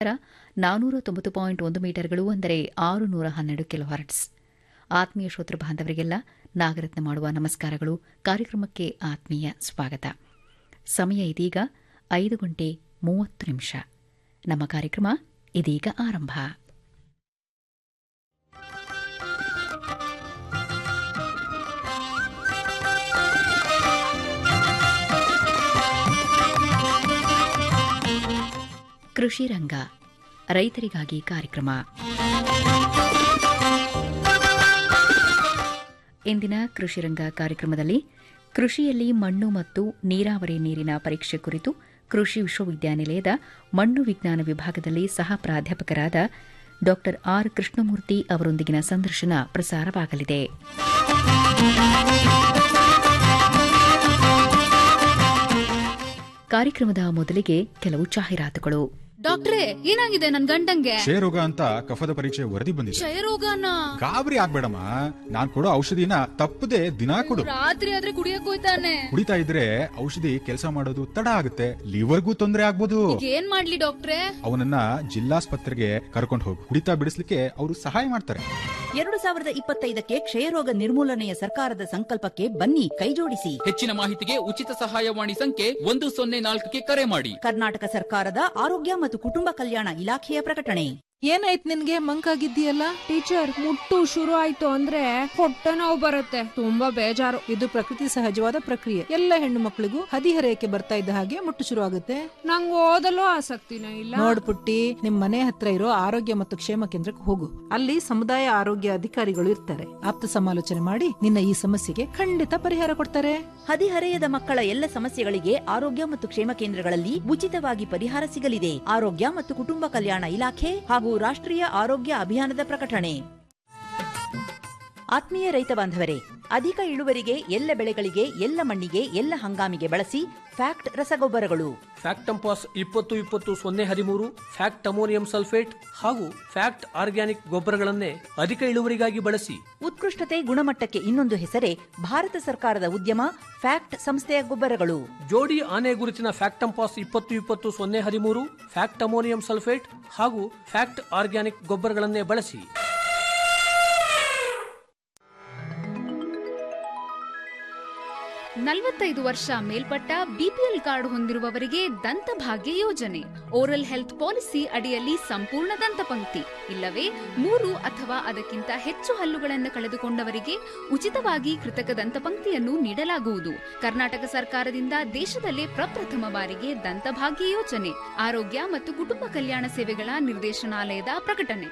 ನಾನೂರ ತೊಂಬತ್ತು ಪಾಯಿಂಟ್ ಒಂದು ಮೀಟರ್ಗಳು ಅಂದರೆ ಆರು ನೂರ ಹನ್ನೆರಡು ಕಿಲೋ ಹರ್ಟ್ಸ್ ಆತ್ಮೀಯ ಶ್ರೋತೃ ಬಾಂಧವರಿಗೆಲ್ಲ ನಾಗರತ್ನ ಮಾಡುವ ನಮಸ್ಕಾರಗಳು ಕಾರ್ಯಕ್ರಮಕ್ಕೆ ಆತ್ಮೀಯ ಸ್ವಾಗತ ಸಮಯ ಇದೀಗ ಐದು ಗಂಟೆ ಮೂವತ್ತು ನಿಮಿಷ ನಮ್ಮ ಕಾರ್ಯಕ್ರಮ ಇದೀಗ ಆರಂಭ ಕೃಷಿ ರಂಗ ರೈತರಿಗಾಗಿ ಕಾರ್ಯಕ್ರಮ ಇಂದಿನ ಕೃಷಿ ರಂಗ ಕಾರ್ಯಕ್ರಮದಲ್ಲಿ ಕೃಷಿಯಲ್ಲಿ ಮಣ್ಣು ಮತ್ತು ನೀರಾವರಿ ನೀರಿನ ಪರೀಕ್ಷೆ ಕುರಿತು ಕೃಷಿ ವಿಶ್ವವಿದ್ಯಾನಿಲಯದ ಮಣ್ಣು ವಿಜ್ಞಾನ ವಿಭಾಗದಲ್ಲಿ ಸಹ ಪ್ರಾಧ್ಯಾಪಕರಾದ ಡಾ ಆರ್ ಕೃಷ್ಣಮೂರ್ತಿ ಅವರೊಂದಿಗಿನ ಸಂದರ್ಶನ ಪ್ರಸಾರವಾಗಲಿದೆ ಕಾರ್ಯಕ್ರಮದ ಮೊದಲಿಗೆ ಕೆಲವು ಜಾಹೀರಾತುಗಳು ಡಾಕ್ಟ್ರೇ ಏನಾಗಿದೆ ನನ್ ಗಂಡಂಗೆ ಕ್ಷಯರೋಗ ಅಂತ ಕಫದ ಪರೀಕ್ಷೆ ವರದಿ ಬಂದಿದೆ ಕ್ಷಯರೋಗನ ಗಾಬರಿ ಆಗ್ಬೇಡಮ್ಮ ನಾನ್ ಕೊಡೋ ಔಷಧಿನ ತಪ್ಪದೆ ದಿನಾ ಕೊಡು ರಾತ್ರಿ ಆದ್ರೆ ಕುಡಿಯಕ್ ಹೋಯ್ತಾನೆ ಕುಡಿತಾ ಇದ್ರೆ ಔಷಧಿ ಕೆಲಸ ಮಾಡೋದು ತಡ ಆಗುತ್ತೆ ಲಿವರ್ಗೂ ತೊಂದರೆ ಆಗ್ಬೋದು ಈಗ ಏನ್ ಮಾಡ್ಲಿ ಡಾಕ್ಟ್ರೇ ಅವನನ್ನ ಜಿಲ್ಲಾಸ್ಪತ್ರೆಗೆ ಕರ್ಕೊಂಡು ಹೋಗು ಕುಡಿತಾ ಬಿಡಿಸ್ಲಿಕ್ಕೆ ಅವರು ಸಹಾಯ ಮಾಡ್ತಾರೆ ಎರಡು ಸಾವಿರದ ಇಪ್ಪತ್ತೈದಕ್ಕೆ ಕ್ಷಯರೋಗ ನಿರ್ಮೂಲನೆಯ ಸರ್ಕಾರದ ಸಂಕಲ್ಪಕ್ಕೆ ಬನ್ನಿ ಕೈಜೋಡಿಸಿ ಹೆಚ್ಚಿನ ಮಾಹಿತಿಗೆ ಉಚಿತ ಸಹಾಯವಾಣಿ ಸಂಖ್ಯೆ ಒಂದು ಸೊನ್ನೆ ನಾಲ್ಕಕ್ಕೆ ಕರೆ ಮಾಡಿ ಕರ್ನಾಟಕ ಸರ್ಕಾರದ ಆರೋಗ್ಯ ಮತ್ತು ಕುಟುಂಬ ಕಲ್ಯಾಣ ಇಲಾಖೆಯ ಪ್ರಕಟಣೆ ಏನಾಯ್ತು ನಿನ್ಗೆ ಮಂಕಾಗಿದ್ದೀಯಲ್ಲ ಟೀಚರ್ ಮುಟ್ಟು ಶುರು ಆಯ್ತು ಅಂದ್ರೆ ಹೊಟ್ಟೆ ನೋವು ಬರುತ್ತೆ ತುಂಬಾ ಬೇಜಾರು ಇದು ಪ್ರಕೃತಿ ಸಹಜವಾದ ಪ್ರಕ್ರಿಯೆ ಎಲ್ಲ ಹೆಣ್ಣು ಮಕ್ಕಳಿಗೂ ಹದಿಹರೆಯಕ್ಕೆ ಬರ್ತಾ ಇದ್ದ ಹಾಗೆ ಮುಟ್ಟು ಶುರು ಆಗುತ್ತೆ ನಂಗೆ ಓದಲು ಆಸಕ್ತಿನೇ ಇಲ್ಲ ನೋಡ್ ಪುಟ್ಟಿ ನಿಮ್ ಮನೆ ಹತ್ರ ಇರೋ ಆರೋಗ್ಯ ಮತ್ತು ಕ್ಷೇಮ ಕೇಂದ್ರಕ್ಕೆ ಹೋಗು ಅಲ್ಲಿ ಸಮುದಾಯ ಆರೋಗ್ಯ ಅಧಿಕಾರಿಗಳು ಇರ್ತಾರೆ ಆಪ್ತ ಸಮಾಲೋಚನೆ ಮಾಡಿ ನಿನ್ನ ಈ ಸಮಸ್ಯೆಗೆ ಖಂಡಿತ ಪರಿಹಾರ ಕೊಡ್ತಾರೆ ಹದಿಹರೆಯದ ಮಕ್ಕಳ ಎಲ್ಲ ಸಮಸ್ಯೆಗಳಿಗೆ ಆರೋಗ್ಯ ಮತ್ತು ಕ್ಷೇಮ ಕೇಂದ್ರಗಳಲ್ಲಿ ಉಚಿತವಾಗಿ ಪರಿಹಾರ ಸಿಗಲಿದೆ ಆರೋಗ್ಯ ಮತ್ತು ಕುಟುಂಬ ಕಲ್ಯಾಣ ಇಲಾಖೆ ಹಾಗೂ ರಾಷ್ಟ್ರೀಯ ಆರೋಗ್ಯ ಅಭಿಯಾನದ ಪ್ರಕಟಣೆ ಆತ್ಮೀಯ ರೈತ ಬಾಂಧವರೇ ಅಧಿಕ ಇಳುವರಿಗೆ ಎಲ್ಲ ಬೆಳೆಗಳಿಗೆ ಎಲ್ಲ ಮಣ್ಣಿಗೆ ಎಲ್ಲ ಹಂಗಾಮಿಗೆ ಬಳಸಿ ಫ್ಯಾಕ್ಟ್ ರಸಗೊಬ್ಬರಗಳು ಫ್ಯಾಕ್ಟಂಪಾಸ್ ಇಪ್ಪತ್ತು ಇಪ್ಪತ್ತು ಸೊನ್ನೆ ಹದಿಮೂರು ಫ್ಯಾಕ್ಟ್ ಅಮೋನಿಯಂ ಸಲ್ಫೇಟ್ ಹಾಗೂ ಫ್ಯಾಕ್ಟ್ ಆರ್ಗ್ಯಾನಿಕ್ ಗೊಬ್ಬರಗಳನ್ನೇ ಅಧಿಕ ಇಳುವರಿಗಾಗಿ ಬಳಸಿ ಉತ್ಕೃಷ್ಟತೆ ಗುಣಮಟ್ಟಕ್ಕೆ ಇನ್ನೊಂದು ಹೆಸರೇ ಭಾರತ ಸರ್ಕಾರದ ಉದ್ಯಮ ಫ್ಯಾಕ್ಟ್ ಸಂಸ್ಥೆಯ ಗೊಬ್ಬರಗಳು ಜೋಡಿ ಆನೆ ಗುರುತಿನ ಫ್ಯಾಕ್ಟಂಪಾಸ್ ಇಪ್ಪತ್ತು ಇಪ್ಪತ್ತು ಸೊನ್ನೆ ಹದಿಮೂರು ಫ್ಯಾಕ್ಟ್ ಅಮೋನಿಯಂ ಸಲ್ಫೇಟ್ ಹಾಗೂ ಫ್ಯಾಕ್ಟ್ ಆರ್ಗ್ಯಾನಿಕ್ ಗೊಬ್ಬರಗಳನ್ನೇ ಬಳಸಿ ನಲವತ್ತೈದು ವರ್ಷ ಮೇಲ್ಪಟ್ಟ ಬಿಪಿಎಲ್ ಕಾರ್ಡ್ ಹೊಂದಿರುವವರಿಗೆ ದಂತಭಾಗ್ಯ ಯೋಜನೆ ಓರಲ್ ಹೆಲ್ತ್ ಪಾಲಿಸಿ ಅಡಿಯಲ್ಲಿ ಸಂಪೂರ್ಣ ದಂತಪಂಕ್ತಿ ಇಲ್ಲವೇ ಮೂರು ಅಥವಾ ಅದಕ್ಕಿಂತ ಹೆಚ್ಚು ಹಲ್ಲುಗಳನ್ನು ಕಳೆದುಕೊಂಡವರಿಗೆ ಉಚಿತವಾಗಿ ಕೃತಕ ದಂತಪಂಕ್ತಿಯನ್ನು ನೀಡಲಾಗುವುದು ಕರ್ನಾಟಕ ಸರ್ಕಾರದಿಂದ ದೇಶದಲ್ಲೇ ಪ್ರಪ್ರಥಮ ಬಾರಿಗೆ ದಂತಭಾಗ್ಯ ಯೋಜನೆ ಆರೋಗ್ಯ ಮತ್ತು ಕುಟುಂಬ ಕಲ್ಯಾಣ ಸೇವೆಗಳ ನಿರ್ದೇಶನಾಲಯದ ಪ್ರಕಟಣೆ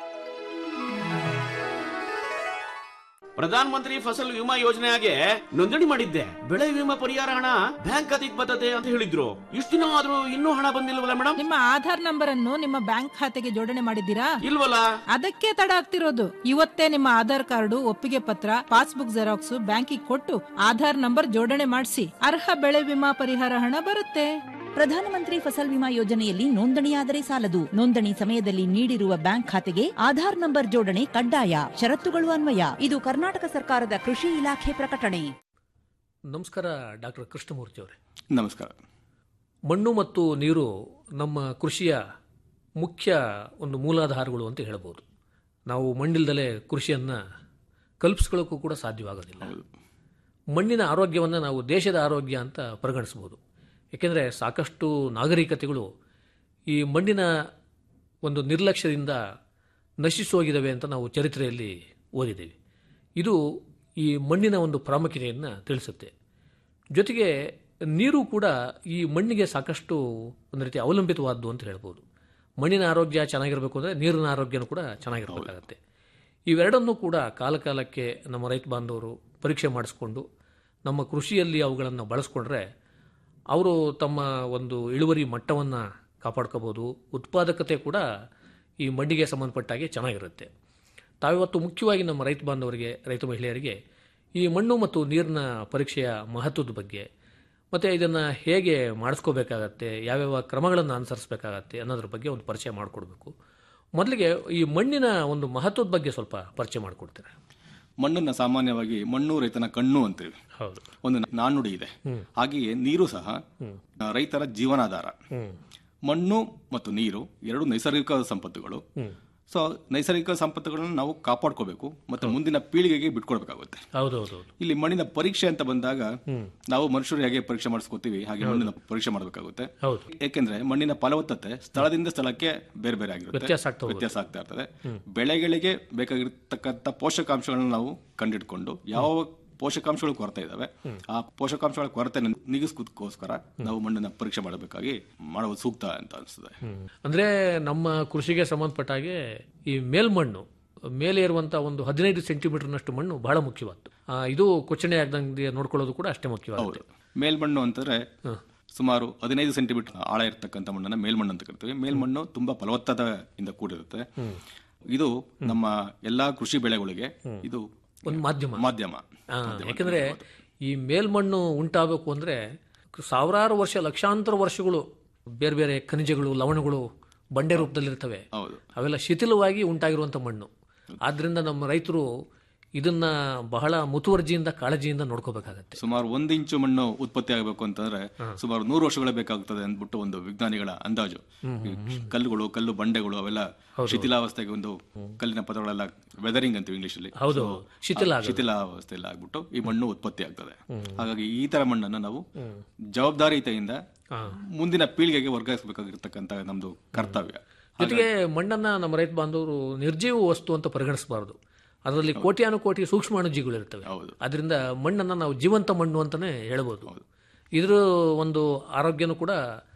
ಪ್ರಧಾನ ಮಂತ್ರಿ ಫಸಲ್ ವಿಮಾ ಯೋಜನೆಗೆ ನೋಂದಣಿ ಮಾಡಿದ್ದೆ ಬೆಳೆ ವಿಮಾ ಪರಿಹಾರ ಹಣ ಬ್ಯಾಂಕ್ ಖಾತೆಗೆ ಬರ್ತದೆ ಅಂತ ಹೇಳಿದ್ರು ಇಷ್ಟು ದಿನ ಆದ್ರೂ ಇನ್ನೂ ಹಣ ಬಂದಿಲ್ವಲ್ಲ ಮೇಡಮ್ ನಿಮ್ಮ ಆಧಾರ್ ನಂಬರ್ ಅನ್ನು ನಿಮ್ಮ ಬ್ಯಾಂಕ್ ಖಾತೆಗೆ ಜೋಡಣೆ ಮಾಡಿದ್ದೀರಾ ಇಲ್ವಲ್ಲ ಅದಕ್ಕೆ ತಡ ಆಗ್ತಿರೋದು ಇವತ್ತೇ ನಿಮ್ಮ ಆಧಾರ್ ಕಾರ್ಡು ಒಪ್ಪಿಗೆ ಪತ್ರ ಪಾಸ್ಬುಕ್ ಜೆರಾಕ್ಸ್ ಬ್ಯಾಂಕಿಗೆ ಕೊಟ್ಟು ಆಧಾರ್ ನಂಬರ್ ಜೋಡಣೆ ಮಾಡಿಸಿ ಅರ್ಹ ಬೆಳೆ ವಿಮಾ ಪರಿಹಾರ ಹಣ ಬರುತ್ತೆ ಪ್ರಧಾನಮಂತ್ರಿ ಫಸಲ್ ವಿಮಾ ಯೋಜನೆಯಲ್ಲಿ ನೋಂದಣಿಯಾದರೆ ಸಾಲದು ನೋಂದಣಿ ಸಮಯದಲ್ಲಿ ನೀಡಿರುವ ಬ್ಯಾಂಕ್ ಖಾತೆಗೆ ಆಧಾರ್ ನಂಬರ್ ಜೋಡಣೆ ಕಡ್ಡಾಯ ಷರತ್ತುಗಳು ಅನ್ವಯ ಇದು ಕರ್ನಾಟಕ ಸರ್ಕಾರದ ಕೃಷಿ ಇಲಾಖೆ ಪ್ರಕಟಣೆ ನಮಸ್ಕಾರ ಡಾಕ್ಟರ್ ಕೃಷ್ಣಮೂರ್ತಿ ಅವರೇ ನಮಸ್ಕಾರ ಮಣ್ಣು ಮತ್ತು ನೀರು ನಮ್ಮ ಕೃಷಿಯ ಮುಖ್ಯ ಒಂದು ಮೂಲಾಧಾರಗಳು ಅಂತ ಹೇಳ್ಬೋದು ನಾವು ಮಣ್ಣಿಲ್ದಲೇ ಕೃಷಿಯನ್ನು ಕಲ್ಪಿಸ್ಕೊಳ್ಳೋಕ್ಕೂ ಕೂಡ ಸಾಧ್ಯವಾಗೋದಿಲ್ಲ ಮಣ್ಣಿನ ಆರೋಗ್ಯವನ್ನು ನಾವು ದೇಶದ ಆರೋಗ್ಯ ಅಂತ ಪರಿಗಣಿಸ್ಬೋದು ಏಕೆಂದರೆ ಸಾಕಷ್ಟು ನಾಗರಿಕತೆಗಳು ಈ ಮಣ್ಣಿನ ಒಂದು ನಿರ್ಲಕ್ಷ್ಯದಿಂದ ನಶಿಸೋಗಿದ್ದಾವೆ ಅಂತ ನಾವು ಚರಿತ್ರೆಯಲ್ಲಿ ಓದಿದ್ದೇವೆ ಇದು ಈ ಮಣ್ಣಿನ ಒಂದು ಪ್ರಾಮುಖ್ಯತೆಯನ್ನು ತಿಳಿಸುತ್ತೆ ಜೊತೆಗೆ ನೀರು ಕೂಡ ಈ ಮಣ್ಣಿಗೆ ಸಾಕಷ್ಟು ಒಂದು ರೀತಿ ಅವಲಂಬಿತವಾದ್ದು ಅಂತ ಹೇಳ್ಬೋದು ಮಣ್ಣಿನ ಆರೋಗ್ಯ ಚೆನ್ನಾಗಿರಬೇಕು ಅಂದರೆ ನೀರಿನ ಆರೋಗ್ಯನೂ ಕೂಡ ಚೆನ್ನಾಗಿರಬೇಕಾಗತ್ತೆ ಇವೆರಡನ್ನೂ ಕೂಡ ಕಾಲಕಾಲಕ್ಕೆ ನಮ್ಮ ರೈತ ಬಾಂಧವರು ಪರೀಕ್ಷೆ ಮಾಡಿಸ್ಕೊಂಡು ನಮ್ಮ ಕೃಷಿಯಲ್ಲಿ ಅವುಗಳನ್ನು ಬಳಸ್ಕೊಂಡ್ರೆ ಅವರು ತಮ್ಮ ಒಂದು ಇಳುವರಿ ಮಟ್ಟವನ್ನು ಕಾಪಾಡ್ಕೋಬೋದು ಉತ್ಪಾದಕತೆ ಕೂಡ ಈ ಮಣ್ಣಿಗೆ ಸಂಬಂಧಪಟ್ಟಾಗೆ ಚೆನ್ನಾಗಿರುತ್ತೆ ತಾವಿವತ್ತು ಮುಖ್ಯವಾಗಿ ನಮ್ಮ ರೈತ ಬಾಂಧವರಿಗೆ ರೈತ ಮಹಿಳೆಯರಿಗೆ ಈ ಮಣ್ಣು ಮತ್ತು ನೀರಿನ ಪರೀಕ್ಷೆಯ ಮಹತ್ವದ ಬಗ್ಗೆ ಮತ್ತು ಇದನ್ನು ಹೇಗೆ ಮಾಡಿಸ್ಕೋಬೇಕಾಗತ್ತೆ ಯಾವ್ಯಾವ ಕ್ರಮಗಳನ್ನು ಅನುಸರಿಸಬೇಕಾಗತ್ತೆ ಅನ್ನೋದ್ರ ಬಗ್ಗೆ ಒಂದು ಪರಿಚಯ ಮಾಡಿಕೊಡ್ಬೇಕು ಮೊದಲಿಗೆ ಈ ಮಣ್ಣಿನ ಒಂದು ಮಹತ್ವದ ಬಗ್ಗೆ ಸ್ವಲ್ಪ ಪರಿಚಯ ಮಾಡಿಕೊಡ್ತೀರಾ ಮಣ್ಣನ್ನ ಸಾಮಾನ್ಯವಾಗಿ ಮಣ್ಣು ರೈತನ ಕಣ್ಣು ಅಂತೇಳಿ ಹೌದು ಒಂದು ನಾಣ್ಣುಡಿ ಇದೆ ಹಾಗೆಯೇ ನೀರು ಸಹ ರೈತರ ಜೀವನಾಧಾರ ಮಣ್ಣು ಮತ್ತು ನೀರು ಎರಡು ನೈಸರ್ಗಿಕ ಸಂಪತ್ತುಗಳು ಸೊ ನೈಸರ್ಗಿಕ ಸಂಪತ್ತುಗಳನ್ನು ನಾವು ಕಾಪಾಡ್ಕೋಬೇಕು ಮತ್ತು ಮುಂದಿನ ಪೀಳಿಗೆಗೆ ಬಿಟ್ಕೊಡ್ಬೇಕಾಗುತ್ತೆ ಹೌದೌದು ಇಲ್ಲಿ ಮಣ್ಣಿನ ಪರೀಕ್ಷೆ ಅಂತ ಬಂದಾಗ ನಾವು ಮನುಷ್ಯರು ಹೇಗೆ ಪರೀಕ್ಷೆ ಮಾಡಿಸ್ಕೋತೀವಿ ಹಾಗೆ ಮಣ್ಣಿನ ಪರೀಕ್ಷೆ ಮಾಡಬೇಕಾಗುತ್ತೆ ಹೌದು. ಯಾಕೆಂದ್ರೆ ಮಣ್ಣಿನ ಫಲವತ್ತತೆ ಸ್ಥಳದಿಂದ ಸ್ಥಳಕ್ಕೆ ಬೇರೆ ಬೇರೆ ಆಗಿರುತ್ತೆ ವ್ಯತ್ಯಾಸ ಆಗ್ತಾ ಹೋಗುತ್ತೆ. ವ್ಯತ್ಯಾಸ ಆಗ್ತಾ ಇರ್ತದೆ ಬೆಳೆಗಳಿಗೆ ಬೇಕಾಗಿರ್ತಕ್ಕಂಥ ಪೋಷಕಾಂಶಗಳನ್ನ ನಾವು ಕಂಡಿಡ್ಕೊಂಡು ಯಾವ ಪೋಷಕಾಂಶಗಳು ಕೊರತೆ ಇದಾವೆ ಆ ಪೋಷಕಾಂಶಗಳ ಕೊರತೆ ನಿಗಿಸ್ಕೋಸ್ಕರ ನಾವು ಮಣ್ಣಿನ ಪರೀಕ್ಷೆ ಮಾಡಬೇಕಾಗಿ ಮಾಡುವುದು ಸೂಕ್ತ ಅಂತ ಅನಿಸ್ತದೆ ಅಂದ್ರೆ ನಮ್ಮ ಕೃಷಿಗೆ ಸಂಬಂಧಪಟ್ಟ ಹಾಗೆ ಈ ಮೇಲ್ಮಣ್ಣು ಮೇಲೆ ಇರುವಂತ ಒಂದು ಹದಿನೈದು ಸೆಂಟಿಮೀಟರ್ನಷ್ಟು ಮಣ್ಣು ಬಹಳ ಮುಖ್ಯವಾದ್ದು ಆ, ಇದು ಕೊಚ್ಚಣೆ ಆಗದಂಗೆ ನೋಡ್ಕೊಳ್ಳೋದು ಕೂಡ ಅಷ್ಟೇ ಮುಖ್ಯವಾಗುತ್ತೆ ಮೇಲ್ಮಣ್ಣು ಅಂತಂದ್ರೆ ಸುಮಾರು ಹದಿನೈದು ಸೆಂಟಿಮೀಟರ್ ಆಳ ಇರತಕ್ಕಂಥ ಮಣ್ಣನ್ನ ಮೇಲ್ಮಣ್ಣು ಅಂತ ಕರಿತೀವಿ ಮೇಲ್ಮಣ್ಣು ತುಂಬಾ ಫಲವತ್ತತೆಯಿಂದ ಕೂಡಿರುತ್ತೆ ಇದು ನಮ್ಮ ಎಲ್ಲಾ ಕೃಷಿ ಬೆಳೆಗಳಿಗೆ ಇದು ಒಂದು ಮಾಧ್ಯಮ ಮಾಧ್ಯಮ ಆ, ಯಾಕಂದ್ರೆ ಈ ಮೇಲ್ಮಣ್ಣು ಉಂಟಾಗಬೇಕು ಅಂದ್ರೆ ಸಾವಿರಾರು ವರ್ಷ ಲಕ್ಷಾಂತರ ವರ್ಷಗಳು ಬೇರೆ ಬೇರೆ ಖನಿಜಗಳು ಲವಣಗಳು ಬಂಡೆ ರೂಪದಲ್ಲಿರ್ತವೆ ಹೌದು ಅವೆಲ್ಲ ಶಿಥಿಲವಾಗಿ ಉಂಟಾಗಿರುವಂತ ಮಣ್ಣು ಆದ್ರಿಂದ ನಮ್ಮ ರೈತರು ಇದನ್ನ ಬಹಳ ಮುತುವರ್ಜಿಯಿಂದ ಕಾಳಜಿಯಿಂದ ನೋಡ್ಕೋಬೇಕಾಗತ್ತೆ ಸುಮಾರು ಒಂದು ಇಂಚು ಮಣ್ಣು ಉತ್ಪತ್ತಿ ಆಗಬೇಕು ಅಂತಂದ್ರೆ ಸುಮಾರು ನೂರು ವರ್ಷಗಳೇ ಬೇಕಾಗುತ್ತದೆ ಅಂದ್ಬಿಟ್ಟು ಒಂದು ವಿಜ್ಞಾನಿಗಳ ಅಂದಾಜು ಈ ಕಲ್ಲುಗಳು ಕಲ್ಲು ಬಂಡೆಗಳು ಅವೆಲ್ಲ ಶಿಥಿಲಾವಸ್ಥೆಗೆ ಒಂದು ಕಲ್ಲಿನ ಪದಗಳೆಲ್ಲ ವೆದರಿಂಗ್ ಅಂತೀವಿ ಇಂಗ್ಲಿಷ್ ಅಲ್ಲಿ ಹೌದು, So, ಶಿಥಿಲ ಆ ಶಿಥಿಲಾವಸ್ಥೆಯಲ್ಲಿ ಆಗ್ಬಿಟ್ಟು ಈ ಮಣ್ಣು ಉತ್ಪತ್ತಿ ಆಗ್ತದೆ ಹಾಗಾಗಿ ಈ ತರ ಮಣ್ಣನ್ನು ನಾವು ಜವಾಬ್ದಾರಿತೆಯಿಂದ ಮುಂದಿನ ಪೀಳಿಗೆಗೆ ವರ್ಗಾಯಿಸಬೇಕಾಗಿರ್ತಕ್ಕಂಥ ನಮ್ದು ಕರ್ತವ್ಯ ಜೊತೆಗೆ ಮಣ್ಣನ್ನ ನಮ್ಮ ರೈತ ಬಾಂಧವರು ನಿರ್ಜೀವ ವಸ್ತು ಅಂತ ಪರಿಗಣಿಸಬಾರದು ಅದರಲ್ಲಿ ಕೋಟ್ಯಾನುಕೋಟಿ ಸೂಕ್ಷ್ಮಾಣುಜೀವಿಗಳು ಇರ್ತವೆ ಹೌದು. ಅದರಿಂದ ಮಣ್ಣನ್ನ ನಾವು ಜೀವಂತ ಮಣ್ಣು ಅಂತಾನೆ ಹೇಳ್ಬೋದು ಇದ್ರ ಒಂದು ಆರೋಗ್ಯನೂ ಕೂಡ